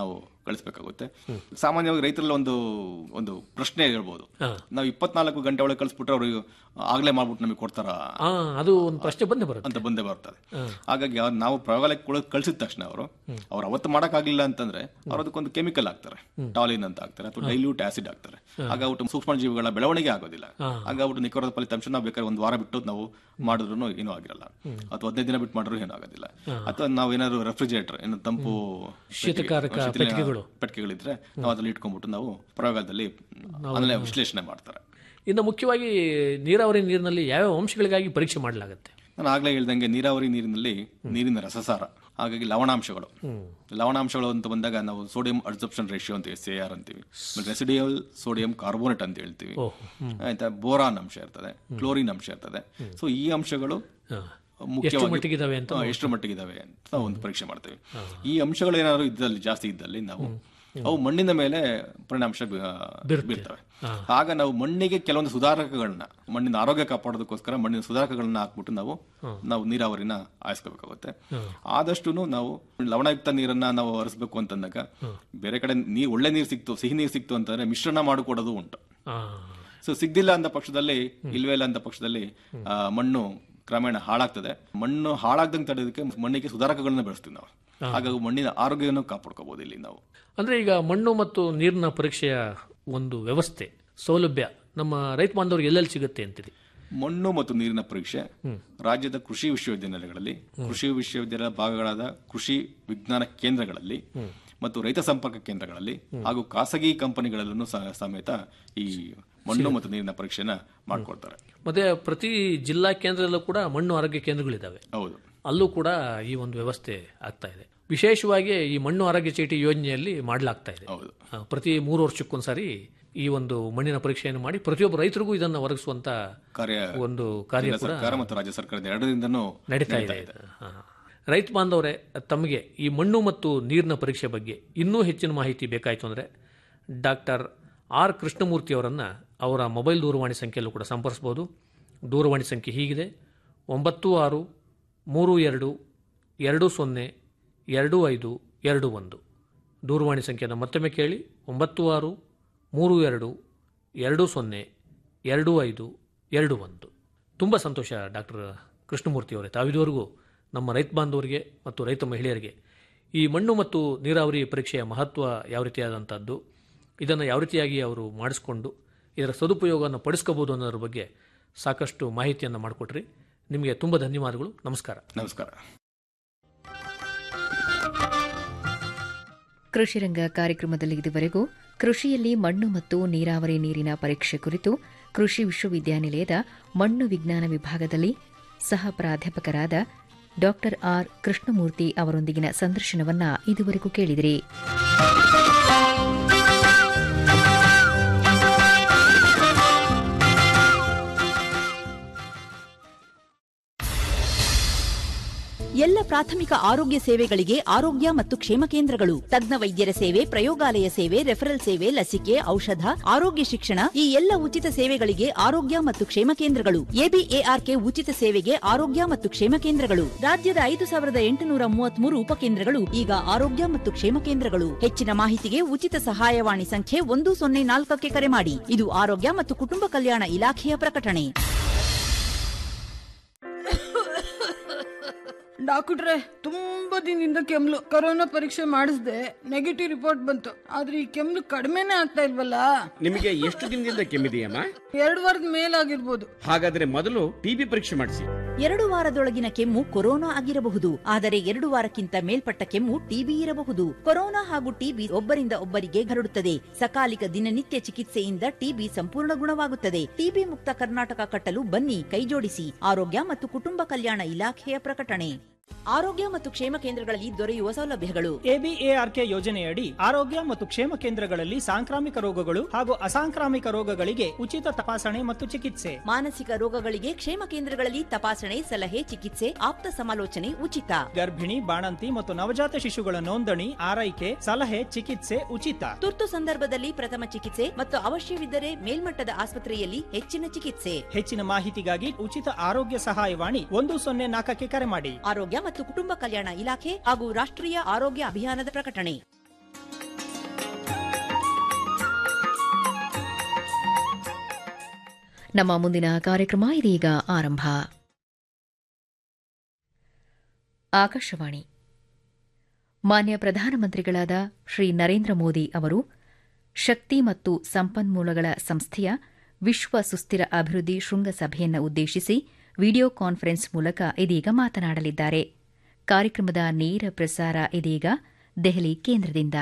ಕಳಿಸ್ಬೇಕಾಗುತ್ತೆ ಸಾಮಾನ್ಯವಾಗಿ ರೈತರಲ್ಲಿ ಒಂದು ಒಂದು ಪ್ರಶ್ನೆ ಹೇಳ್ಬೋದು ಹಾ. ನಾವು ಇಪ್ಪತ್ನಾಲ್ಕು ಗಂಟೆ ಒಳಗೆ ಕಳಿಸ್ಬಿಟ್ರೆ ಅವರು ಆಗ್ಲೇ ಮಾಡ್ಬಿಟ್ಟು ನಮಗೆ ಕೊಡ್ತಾರ ಆ, ಅದು ಒಂದು ಪ್ರಶ್ನೆ ಬಂದೇ ಬರುತ್ತೆ ಅಂತ ಬಂದೇ ಬರ್ತದೆ ಹಾಗಾಗಿ ಅವ್ರು ನಾವು ಪ್ರಯೋಗಾಲಯಕ್ಕೆ ಕೊಡೋದು ಕಳಿಸಿದ ತಕ್ಷಣ ಅವರು ಅವ್ರು ಅವತ್ತು ಮಾಡೋಕ್ಕಾಗಲಿಲ್ಲ ಅಂತಂದ್ರೆ ಅವ್ರು ಅದಕ್ಕೊಂದು ಕೆಮಿಕಲ್ ಹಾಕ್ತಾರೆ ಟಾಲಿನ್ ಅಂತ ಹಾಕ್ತಾರೆ ಅಥವಾ ಡೈಲ್ಯೂಟ್ ಆಸಿಡ್ ಹಾಕ್ತಾರೆ ಹಾಗಾಗ್ಬಿಟ್ಟು ಸೂಕ್ಷ್ಮ ಜೀವಿಗಳ ಬೆಳವಣಿಗೆ ಆಗೋದಿಲ್ಲ ಹಾಗಾಗ್ಬಿಟ್ಟು ನಿಖರದ ಫಲಿತಾಂಶ ನಾವು ಬೇಕಾದ್ರೆ ಒಂದು ವಾರ ಬಿಟ್ಟು ನಾವು ಮಾಡಿದ್ರು ಏನೂ ಆಗಿರಲ್ಲ ಅಥವಾ ಹದಿನೈದು ದಿನ ಬಿಟ್ಟು ಮಾಡಿದ್ರು ಏನೂ ಆಗೋದಿಲ್ಲ ಅಥವಾ ನಾವು ಏನಾದ್ರು ರೆಫ್ರಿಜರೇಟರ್ ಏನು ತಂಪು ಶೀತಕಾರಕ ಶೀತಲ ಪೆಟ್ಟಿಗೆಗಳು. ಪೆಟ್ಟಿಗೆಗಳಿದ್ರೆ ನಾವು ಅದ್ರಲ್ಲಿ ಇಟ್ಕೊಂಡ್ಬಿಟ್ಟು ನಾವು ಪ್ರಯೋಗದಲ್ಲಿ ಅದನ್ನೇ ವಿಶ್ಲೇಷಣೆ ಮಾಡ್ತಾರೆ ಇನ್ನು ಮುಖ್ಯವಾಗಿ ನೀರಾವರಿ ನೀರಿನಲ್ಲಿ ಯಾವ್ಯಾವ ಅಂಶಗಳಿಗಾಗಿ ಪರೀಕ್ಷೆ ಮಾಡಲಾಗುತ್ತೆ ನಾನು ಆಗ್ಲೇ ಹೇಳ್ದಂಗೆ ನೀರಾವರಿ ನೀರಿನಲ್ಲಿ ನೀರಿನ ರಸಸಾರ ಹಾಗಾಗಿ ಲವಣಾಂಶಗಳು ಲವಣಾಂಶಗಳು ಅಂತ ಬಂದಾಗ ನಾವು ಸೋಡಿಯಂ ಅಬ್ಸರ್ಪ್ಷನ್ ರೇಷಿಯೋ ಅಂತ ಎಸ್ ಎ ಆರ್ ಅಂತೀವಿ ರೆಸಿಡಿಯಲ್ ಸೋಡಿಯಂ ಕಾರ್ಬೋನೇಟ್ ಅಂತ ಹೇಳ್ತೀವಿ ಆಯ್ತಾ ಬೋರಾನ್ ಅಂಶ ಇರ್ತದೆ ಕ್ಲೋರಿನ್ ಅಂಶ ಇರ್ತದೆ ಸೊ ಈ ಅಂಶಗಳು ಮುಖ್ಯವಾಗಿ ಮಟ್ಟಿಗಿದಾವೆ ಅಂತ ಹಾ, ಎಷ್ಟು ಮಟ್ಟಿಗಿದಾವೆ ಅಂತ ನಾವು ಒಂದು ಪರೀಕ್ಷೆ ಮಾಡ್ತೇವೆ ಈ ಅಂಶಗಳು ಏನಾದ್ರು ಇದ್ದಲ್ಲಿ ಜಾಸ್ತಿ ಇದ್ದಲ್ಲಿ ನಾವು ಅವು ಮಣ್ಣಿನ ಮೇಲೆ ಪರಿಣಾಂಶ ಬೀ- ಬೀರ್ತವೆ ಆಗ ನಾವು ಮಣ್ಣಿಗೆ ಕೆಲವೊಂದು ಸುಧಾರಕಗಳನ್ನ ಮಣ್ಣಿನ ಆರೋಗ್ಯ ಕಾಪಾಡೋದಕ್ಕೋಸ್ಕರ ಮಣ್ಣಿನ ಸುಧಾರಕಗಳನ್ನ ಹಾಕ್ಬಿಟ್ಟು ನಾವು ನಾವು ನೀರಾವರಿನ ಆಯಿಸ್ಕೋಬೇಕಾಗುತ್ತೆ ಆದಷ್ಟು ನಾವು ಲವಣಯುಕ್ತ ನೀರನ್ನ ನಾವು ಹರಿಸ್ಬೇಕು ಅಂತಂದಾಗ ಬೇರೆ ಕಡೆ ನೀರ್ ಒಳ್ಳೆ ನೀರು ಸಿಕ್ತು ಸಿಹಿ ನೀರು ಸಿಕ್ತು ಅಂತಂದ್ರೆ ಮಿಶ್ರಣ ಮಾಡಿಕೊಡೋದು ಉಂಟು ಆ, ಸೊ ಸಿಗ್ದಿಲ್ಲ ಅಂತ ಪಕ್ಷದಲ್ಲಿ ಇಲ್ವೇ ಇಲ್ಲ ಅಂತ ಪಕ್ಷದಲ್ಲಿ ಆ, ಮಣ್ಣು ಕ್ರಮೇಣ ಹಾಳಾಗ್ತದೆ ಮಣ್ಣು ಹಾಳಾಗ್ದಂಗೆ ತಡೆಯೋದಕ್ಕೆ ಮಣ್ಣಿಗೆ ಸುಧಾರಕಗಳನ್ನ ಬೆಳೆಸ್ತೀವಿ ನಾವು ಹಾಗಾಗಿ ಮಣ್ಣಿನ ಆರೋಗ್ಯವನ್ನು ಕಾಪಾಡ್ಕೋಬಹುದು ಇಲ್ಲಿ ನಾವು ಅಂದ್ರೆ ಈಗ ಮಣ್ಣು ಮತ್ತು ನೀರಿನ ಪರೀಕ್ಷೆಯ ಒಂದು ವ್ಯವಸ್ಥೆ ಸೌಲಭ್ಯ ನಮ್ಮ ರೈತ ಬಾಂಧವರಿಗೆ ಎಲ್ಲೆಲ್ಲಿ ಸಿಗುತ್ತೆ ಅಂತಿದೆ ಮಣ್ಣು ಮತ್ತು ನೀರಿನ ಪರೀಕ್ಷೆ ರಾಜ್ಯದ ಕೃಷಿ ವಿಶ್ವವಿದ್ಯಾನಿಲಯಗಳಲ್ಲಿ ಕೃಷಿ ವಿಶ್ವವಿದ್ಯಾಲಯ ಭಾಗಗಳಾದ ಕೃಷಿ ವಿಜ್ಞಾನ ಕೇಂದ್ರಗಳಲ್ಲಿ ಮತ್ತು ರೈತ ಸಂಪರ್ಕ ಕೇಂದ್ರಗಳಲ್ಲಿ ಹಾಗೂ ಖಾಸಗಿ ಕಂಪನಿಗಳಲ್ಲೂ ಸಹ ಸಮೇತ ಈ ಮಣ್ಣು ಮತ್ತು ನೀರಿನ ಪರೀಕ್ಷೆನ ಮಾಡ್ಕೊಡ್ತಾರೆ ಮತ್ತೆ ಪ್ರತಿ ಜಿಲ್ಲಾ ಕೇಂದ್ರದಲ್ಲೂ ಕೂಡ ಮಣ್ಣು ಆರೋಗ್ಯ ಕೇಂದ್ರಗಳಿದ್ದಾವೆ ಹೌದು ಅಲ್ಲೂ ಕೂಡ ಈ ಒಂದು ವ್ಯವಸ್ಥೆ ಆಗ್ತಾ ಇದೆ ವಿಶೇಷವಾಗಿ ಈ ಮಣ್ಣು ಆರೋಗ್ಯ ಚೀಟಿ ಯೋಜನೆಯಲ್ಲಿ ಮಾಡಲಾಗ್ತಾ ಇದೆ ಹೌದು ಆ, ಪ್ರತಿ ಮೂರು ವರ್ಷಕ್ಕೊಂದ್ಸಾರಿ ಈ ಒಂದು ಮಣ್ಣಿನ ಪರೀಕ್ಷೆಯನ್ನು ಮಾಡಿ ಪ್ರತಿಯೊಬ್ಬ ರೈತರಿಗೂ ಇದನ್ನು ಒದಗಿಸುವಂತ ಕಾರ್ಯ ಒಂದು ಕಾರ್ಯ ಕೇಂದ್ರ ಕೂಡ ಸರ್ಕಾರ ಮತ್ತು ರಾಜ್ಯ ಸರ್ಕಾರದ ಎರಡರಿಂದನೂ ನಡೀತಾ ಇದೆ ಹಾ. ರೈತ ಬಾಂಧವರೇ ತಮಗೆ ಈ ಮಣ್ಣು ಮತ್ತು ನೀರಿನ ಪರೀಕ್ಷೆ ಬಗ್ಗೆ ಇನ್ನೂ ಹೆಚ್ಚಿನ ಮಾಹಿತಿ ಬೇಕಾಯಿತು ಅಂದರೆ ಡಾಕ್ಟರ್ ಆರ್ ಕೃಷ್ಣಮೂರ್ತಿ ಅವರನ್ನು ಅವರ ಮೊಬೈಲ್ ದೂರವಾಣಿ ಸಂಖ್ಯೆಯಲ್ಲೂ ಕೂಡ ಸಂಪರ್ಸ್ಬೋದು ದೂರವಾಣಿ ಸಂಖ್ಯೆ ಹೀಗಿದೆ ಒಂಬತ್ತು ಆರು ಮೂರು ಎರಡು ಎರಡು ಸೊನ್ನೆ ಎರಡು ಐದು ಎರಡು ಒಂದು ದೂರವಾಣಿ ಸಂಖ್ಯೆಯನ್ನು ಮತ್ತೊಮ್ಮೆ ಕೇಳಿ ಒಂಬತ್ತು ಆರು ಮೂರು ಎರಡು ಎರಡು ಸೊನ್ನೆ ಎರಡು ಐದು ಎರಡು ಒಂದು ತುಂಬ ಸಂತೋಷ ಡಾಕ್ಟರ್ ಕೃಷ್ಣಮೂರ್ತಿ ಅವರೇ ತಾವಿದುವರೆಗೂ ನಮ್ಮ ರೈತ ಬಾಂಧವರಿಗೆ ಮತ್ತು ರೈತ ಮಹಿಳೆಯರಿಗೆ ಈ ಮಣ್ಣು ಮತ್ತು ನೀರಾವರಿ ಪರೀಕ್ಷೆಯ ಮಹತ್ವ ಯಾವ ರೀತಿಯಾದಂಥದ್ದು ಇದನ್ನು ಯಾವ ರೀತಿಯಾಗಿ ಅವರು ಮಾಡಿಸ್ಕೊಂಡು ಇದರ ಸದುಪಯೋಗವನ್ನು ಪಡಿಸ್ಕೋಬೋದು ಅನ್ನೋದ್ರ ಬಗ್ಗೆ ಸಾಕಷ್ಟು ಮಾಹಿತಿಯನ್ನು ಮಾಡಿಕೊಟ್ರಿ ನಿಮಗೆ ತುಂಬ ಧನ್ಯವಾದಗಳು ನಮಸ್ಕಾರ ನಮಸ್ಕಾರ ಕೃಷಿರಂಗ ಕಾರ್ಯಕ್ರಮದಲ್ಲಿ ಇದುವರೆಗೂ ಕೃಷಿಯಲ್ಲಿ ಮಣ್ಣು ಮತ್ತು ನೀರಾವರಿ ನೀರಿನ ಪರೀಕ್ಷೆ ಕುರಿತು ಕೃಷಿ ವಿಶ್ವವಿದ್ಯಾನಿಲಯದ ಮಣ್ಣು ವಿಜ್ಞಾನ ವಿಭಾಗದಲ್ಲಿ ಸಹ ಪ್ರಾಧ್ಯಾಪಕರಾದ ಡಾ ಆರ್ ಕೃಷ್ಣಮೂರ್ತಿ ಅವರೊಂದಿಗಿನ ಸಂದರ್ಶನವನ್ನ ಇದುವರೆಗೂ ಕೇಳಿದಿರಿ ಎಲ್ಲ ಪ್ರಾಥಮಿಕ ಆರೋಗ್ಯ ಸೇವೆಗಳಿಗೆ ಆರೋಗ್ಯ ಮತ್ತು ಕ್ಷೇಮ ಕೇಂದ್ರಗಳು ತಜ್ಞ ವೈದ್ಯರ ಸೇವೆ ಪ್ರಯೋಗಾಲಯ ಸೇವೆ ರೆಫರಲ್ ಸೇವೆ ಲಸಿಕೆ ಔಷಧ ಆರೋಗ್ಯ ಶಿಕ್ಷಣ ಈ ಎಲ್ಲ ಉಚಿತ ಸೇವೆಗಳಿಗೆ ಆರೋಗ್ಯ ಮತ್ತು ಕ್ಷೇಮ ಕೇಂದ್ರಗಳು ಎಬಿಎಆರ್ಕೆ ಉಚಿತ ಸೇವೆಗೆ ಆರೋಗ್ಯ ಮತ್ತು ಕ್ಷೇಮ ಕೇಂದ್ರಗಳು ರಾಜ್ಯದ ಐದು ಸಾವಿರದ ಎಂಟುನೂರ ಮೂವತ್ಮೂರು ಉಪಕೇಂದ್ರಗಳು ಈಗ ಆರೋಗ್ಯ ಮತ್ತು ಕ್ಷೇಮ ಕೇಂದ್ರಗಳು ಹೆಚ್ಚಿನ ಮಾಹಿತಿಗೆ ಉಚಿತ ಸಹಾಯವಾಣಿ ಸಂಖ್ಯೆ ಒಂದು ಸೊನ್ನೆ ನಾಲ್ಕಕ್ಕೆ ಕರೆ ಮಾಡಿ ಇದು ಆರೋಗ್ಯ ಮತ್ತು ಕುಟುಂಬ ಕಲ್ಯಾಣ ಇಲಾಖೆಯ ಪ್ರಕಟಣೆ ಡಾಕ್ಟ್ರೆ ತುಂಬಾ ದಿನದಿಂದ ಕೆಮ್ಲು ಕೊರೋನಾ ಪರೀಕ್ಷೆ ಮಾಡಿಸ್ದೆ ನೆಗೆಟಿವ್ ರಿಪೋರ್ಟ್ ಬಂತು ಆದ್ರೆ ಈ ಕೆಮ್ಲು ಕಡಿಮೆನೇ ಆಗ್ತಾ ಇಲ್ವಲ್ಲ ನಿಮಗೆ ಎಷ್ಟು ದಿನದಿಂದ ಕೆಮ್ಮಿದೆಯಮ್ಮ ಎರಡು ವಾರದ ಮೇಲಾಗಿರ್ಬೋದು ಹಾಗಾದ್ರೆ ಮೊದಲು ಟಿಬಿ ಪರೀಕ್ಷೆ ಮಾಡಿಸಿ ಎರಡು ವಾರದೊಳಗಿನ ಕೆಮ್ಮು ಕೊರೋನಾ ಆಗಿರಬಹುದು ಆದರೆ ಎರಡು ವಾರಕ್ಕಿಂತ ಮೇಲ್ಪಟ್ಟ ಕೆಮ್ಮು ಟಿಬಿ ಇರಬಹುದು ಕೊರೋನಾ ಹಾಗೂ ಟಿಬಿ ಒಬ್ಬರಿಂದ ಒಬ್ಬರಿಗೆ ಹರಡುತ್ತದೆ ಸಕಾಲಿಕ ದಿನನಿತ್ಯ ಚಿಕಿತ್ಸೆಯಿಂದ ಟಿಬಿ ಸಂಪೂರ್ಣ ಗುಣವಾಗುತ್ತದೆ ಟಿಬಿ ಮುಕ್ತ ಕರ್ನಾಟಕ ಕಟ್ಟಲು ಬನ್ನಿ ಕೈಜೋಡಿಸಿ ಆರೋಗ್ಯ ಮತ್ತು ಕುಟುಂಬ ಕಲ್ಯಾಣ ಇಲಾಖೆಯ ಪ್ರಕಟಣೆ ಆರೋಗ್ಯ ಮತ್ತು ಕ್ಷೇಮ ಕೇಂದ್ರಗಳಲ್ಲಿ ದೊರೆಯುವ ಸೌಲಭ್ಯಗಳು ಎಬಿಎಆರ್ಕೆ ಯೋಜನೆಯಡಿ ಆರೋಗ್ಯ ಮತ್ತು ಕ್ಷೇಮ ಕೇಂದ್ರಗಳಲ್ಲಿ ಸಾಂಕ್ರಾಮಿಕ ರೋಗಗಳು ಹಾಗೂ ಅಸಾಂಕ್ರಾಮಿಕ ರೋಗಗಳಿಗೆ ಉಚಿತ ತಪಾಸಣೆ ಮತ್ತು ಚಿಕಿತ್ಸೆ ಮಾನಸಿಕ ರೋಗಗಳಿಗೆ ಕ್ಷೇಮ ಕೇಂದ್ರಗಳಲ್ಲಿ ತಪಾಸಣೆ ಸಲಹೆ ಚಿಕಿತ್ಸೆ ಆಪ್ತ ಸಮಾಲೋಚನೆ ಉಚಿತ ಗರ್ಭಿಣಿ ಬಾಣಂತಿ ಮತ್ತು ನವಜಾತ ಶಿಶುಗಳ ನೋಂದಣಿ ಆರೈಕೆ ಸಲಹೆ ಚಿಕಿತ್ಸೆ ಉಚಿತ ತುರ್ತು ಸಂದರ್ಭದಲ್ಲಿ ಪ್ರಥಮ ಚಿಕಿತ್ಸೆ ಮತ್ತು ಅವಶ್ಯವಿದ್ದರೆ ಮೇಲ್ಮಟ್ಟದ ಆಸ್ಪತ್ರೆಯಲ್ಲಿ ಹೆಚ್ಚಿನ ಚಿಕಿತ್ಸೆ ಹೆಚ್ಚಿನ ಮಾಹಿತಿಗಾಗಿ ಉಚಿತ ಆರೋಗ್ಯ ಸಹಾಯವಾಣಿ ಒಂದು ಸೊನ್ನೆ ನಾಲ್ಕಕ್ಕೆ ಕರೆ ಮಾಡಿ ಆರೋಗ್ಯ ಮತ್ತು ಕುಟುಂಬ ಕಲ್ಯಾಣ ಇಲಾಖೆ ಹಾಗೂ ರಾಷ್ಟ್ರೀಯ ಆರೋಗ್ಯ ಅಭಿಯಾನದ ಪ್ರಕಟಣೆ ನಮ್ಮ ಮುಂದಿನ ಕಾರ್ಯಕ್ರಮ ಇದೀಗ ಆರಂಭ ಆಕಾಶವಾಣಿ ಮಾನ್ಯ ಪ್ರಧಾನಮಂತ್ರಿಗಳಾದ ಶ್ರೀ ನರೇಂದ್ರ ಮೋದಿ ಅವರು ಶಕ್ತಿ ಮತ್ತು ಸಂಪನ್ಮೂಲಗಳ ಸಂಸ್ಥೆಯ ವಿಶ್ವ ಸುಸ್ಥಿರ ಅಭಿವೃದ್ಧಿ ಶೃಂಗಸಭೆಯನ್ನು ಉದ್ದೇಶಿಸಿ ವಿಡಿಯೋ ಕಾನ್ಫರೆನ್ಸ್ ಮೂಲಕ ಇದೀಗ ಮಾತನಾಡಲಿದ್ದಾರೆ ಕಾರ್ಯಕ್ರಮದ ನೇರ ಪ್ರಸಾರ ಇದೀಗ ದೆಹಲಿ ಕೇಂದ್ರದಿಂದ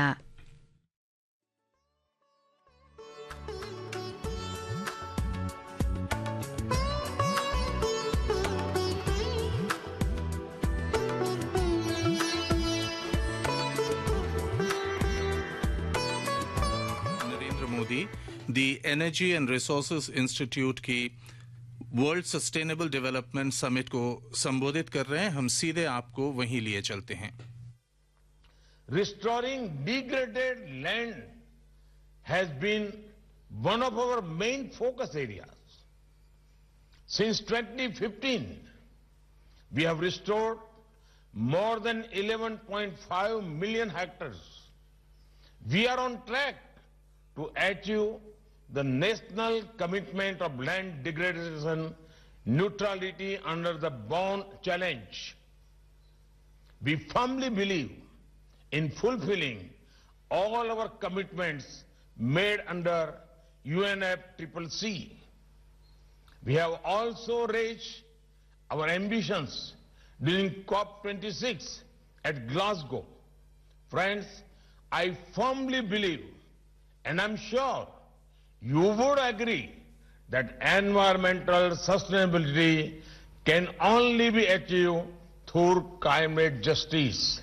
Narendra Modi the energy and resources institute की वर्ल्ड सस्टेनेबल डेवलपमेंट समिट को संबोधित कर रहे हैं हम सीधे आपको वहीं लिए चलते हैं Restoring degraded land has been one of our main focus areas. Since 2015, we have restored more than 11.5 million hectares. We are on track to achieve the national commitment of land degradation neutrality under the Bonn Challenge. We firmly believe in fulfilling all our commitments made under UNFCCC. We have also raised our ambitions during COP26 at Glasgow. Friends, I firmly believe, and I'm sure you would agree, that environmental sustainability can only be achieved through climate justice.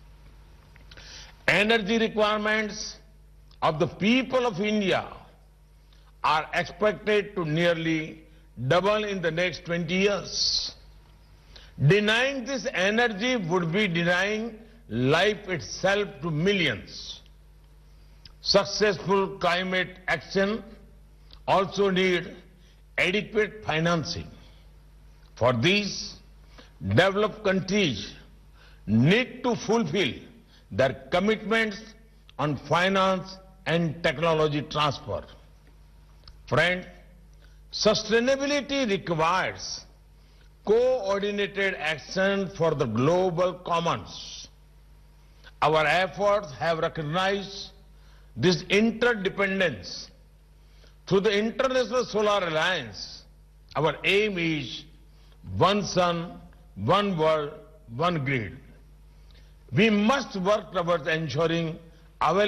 Energy requirements of the people of India are expected to nearly double in the next 20 years. Denying this energy would be denying life itself to millions. Successful climate action also need adequate financing. For these, developed countries need to fulfill their commitments on finance and technology transfer. Friends, sustainability requires coordinated action for the global commons. Our efforts have recognized this interdependence. Through the International Solar Alliance, our aim is one sun, one world, one grid. We must work towards ensuring availability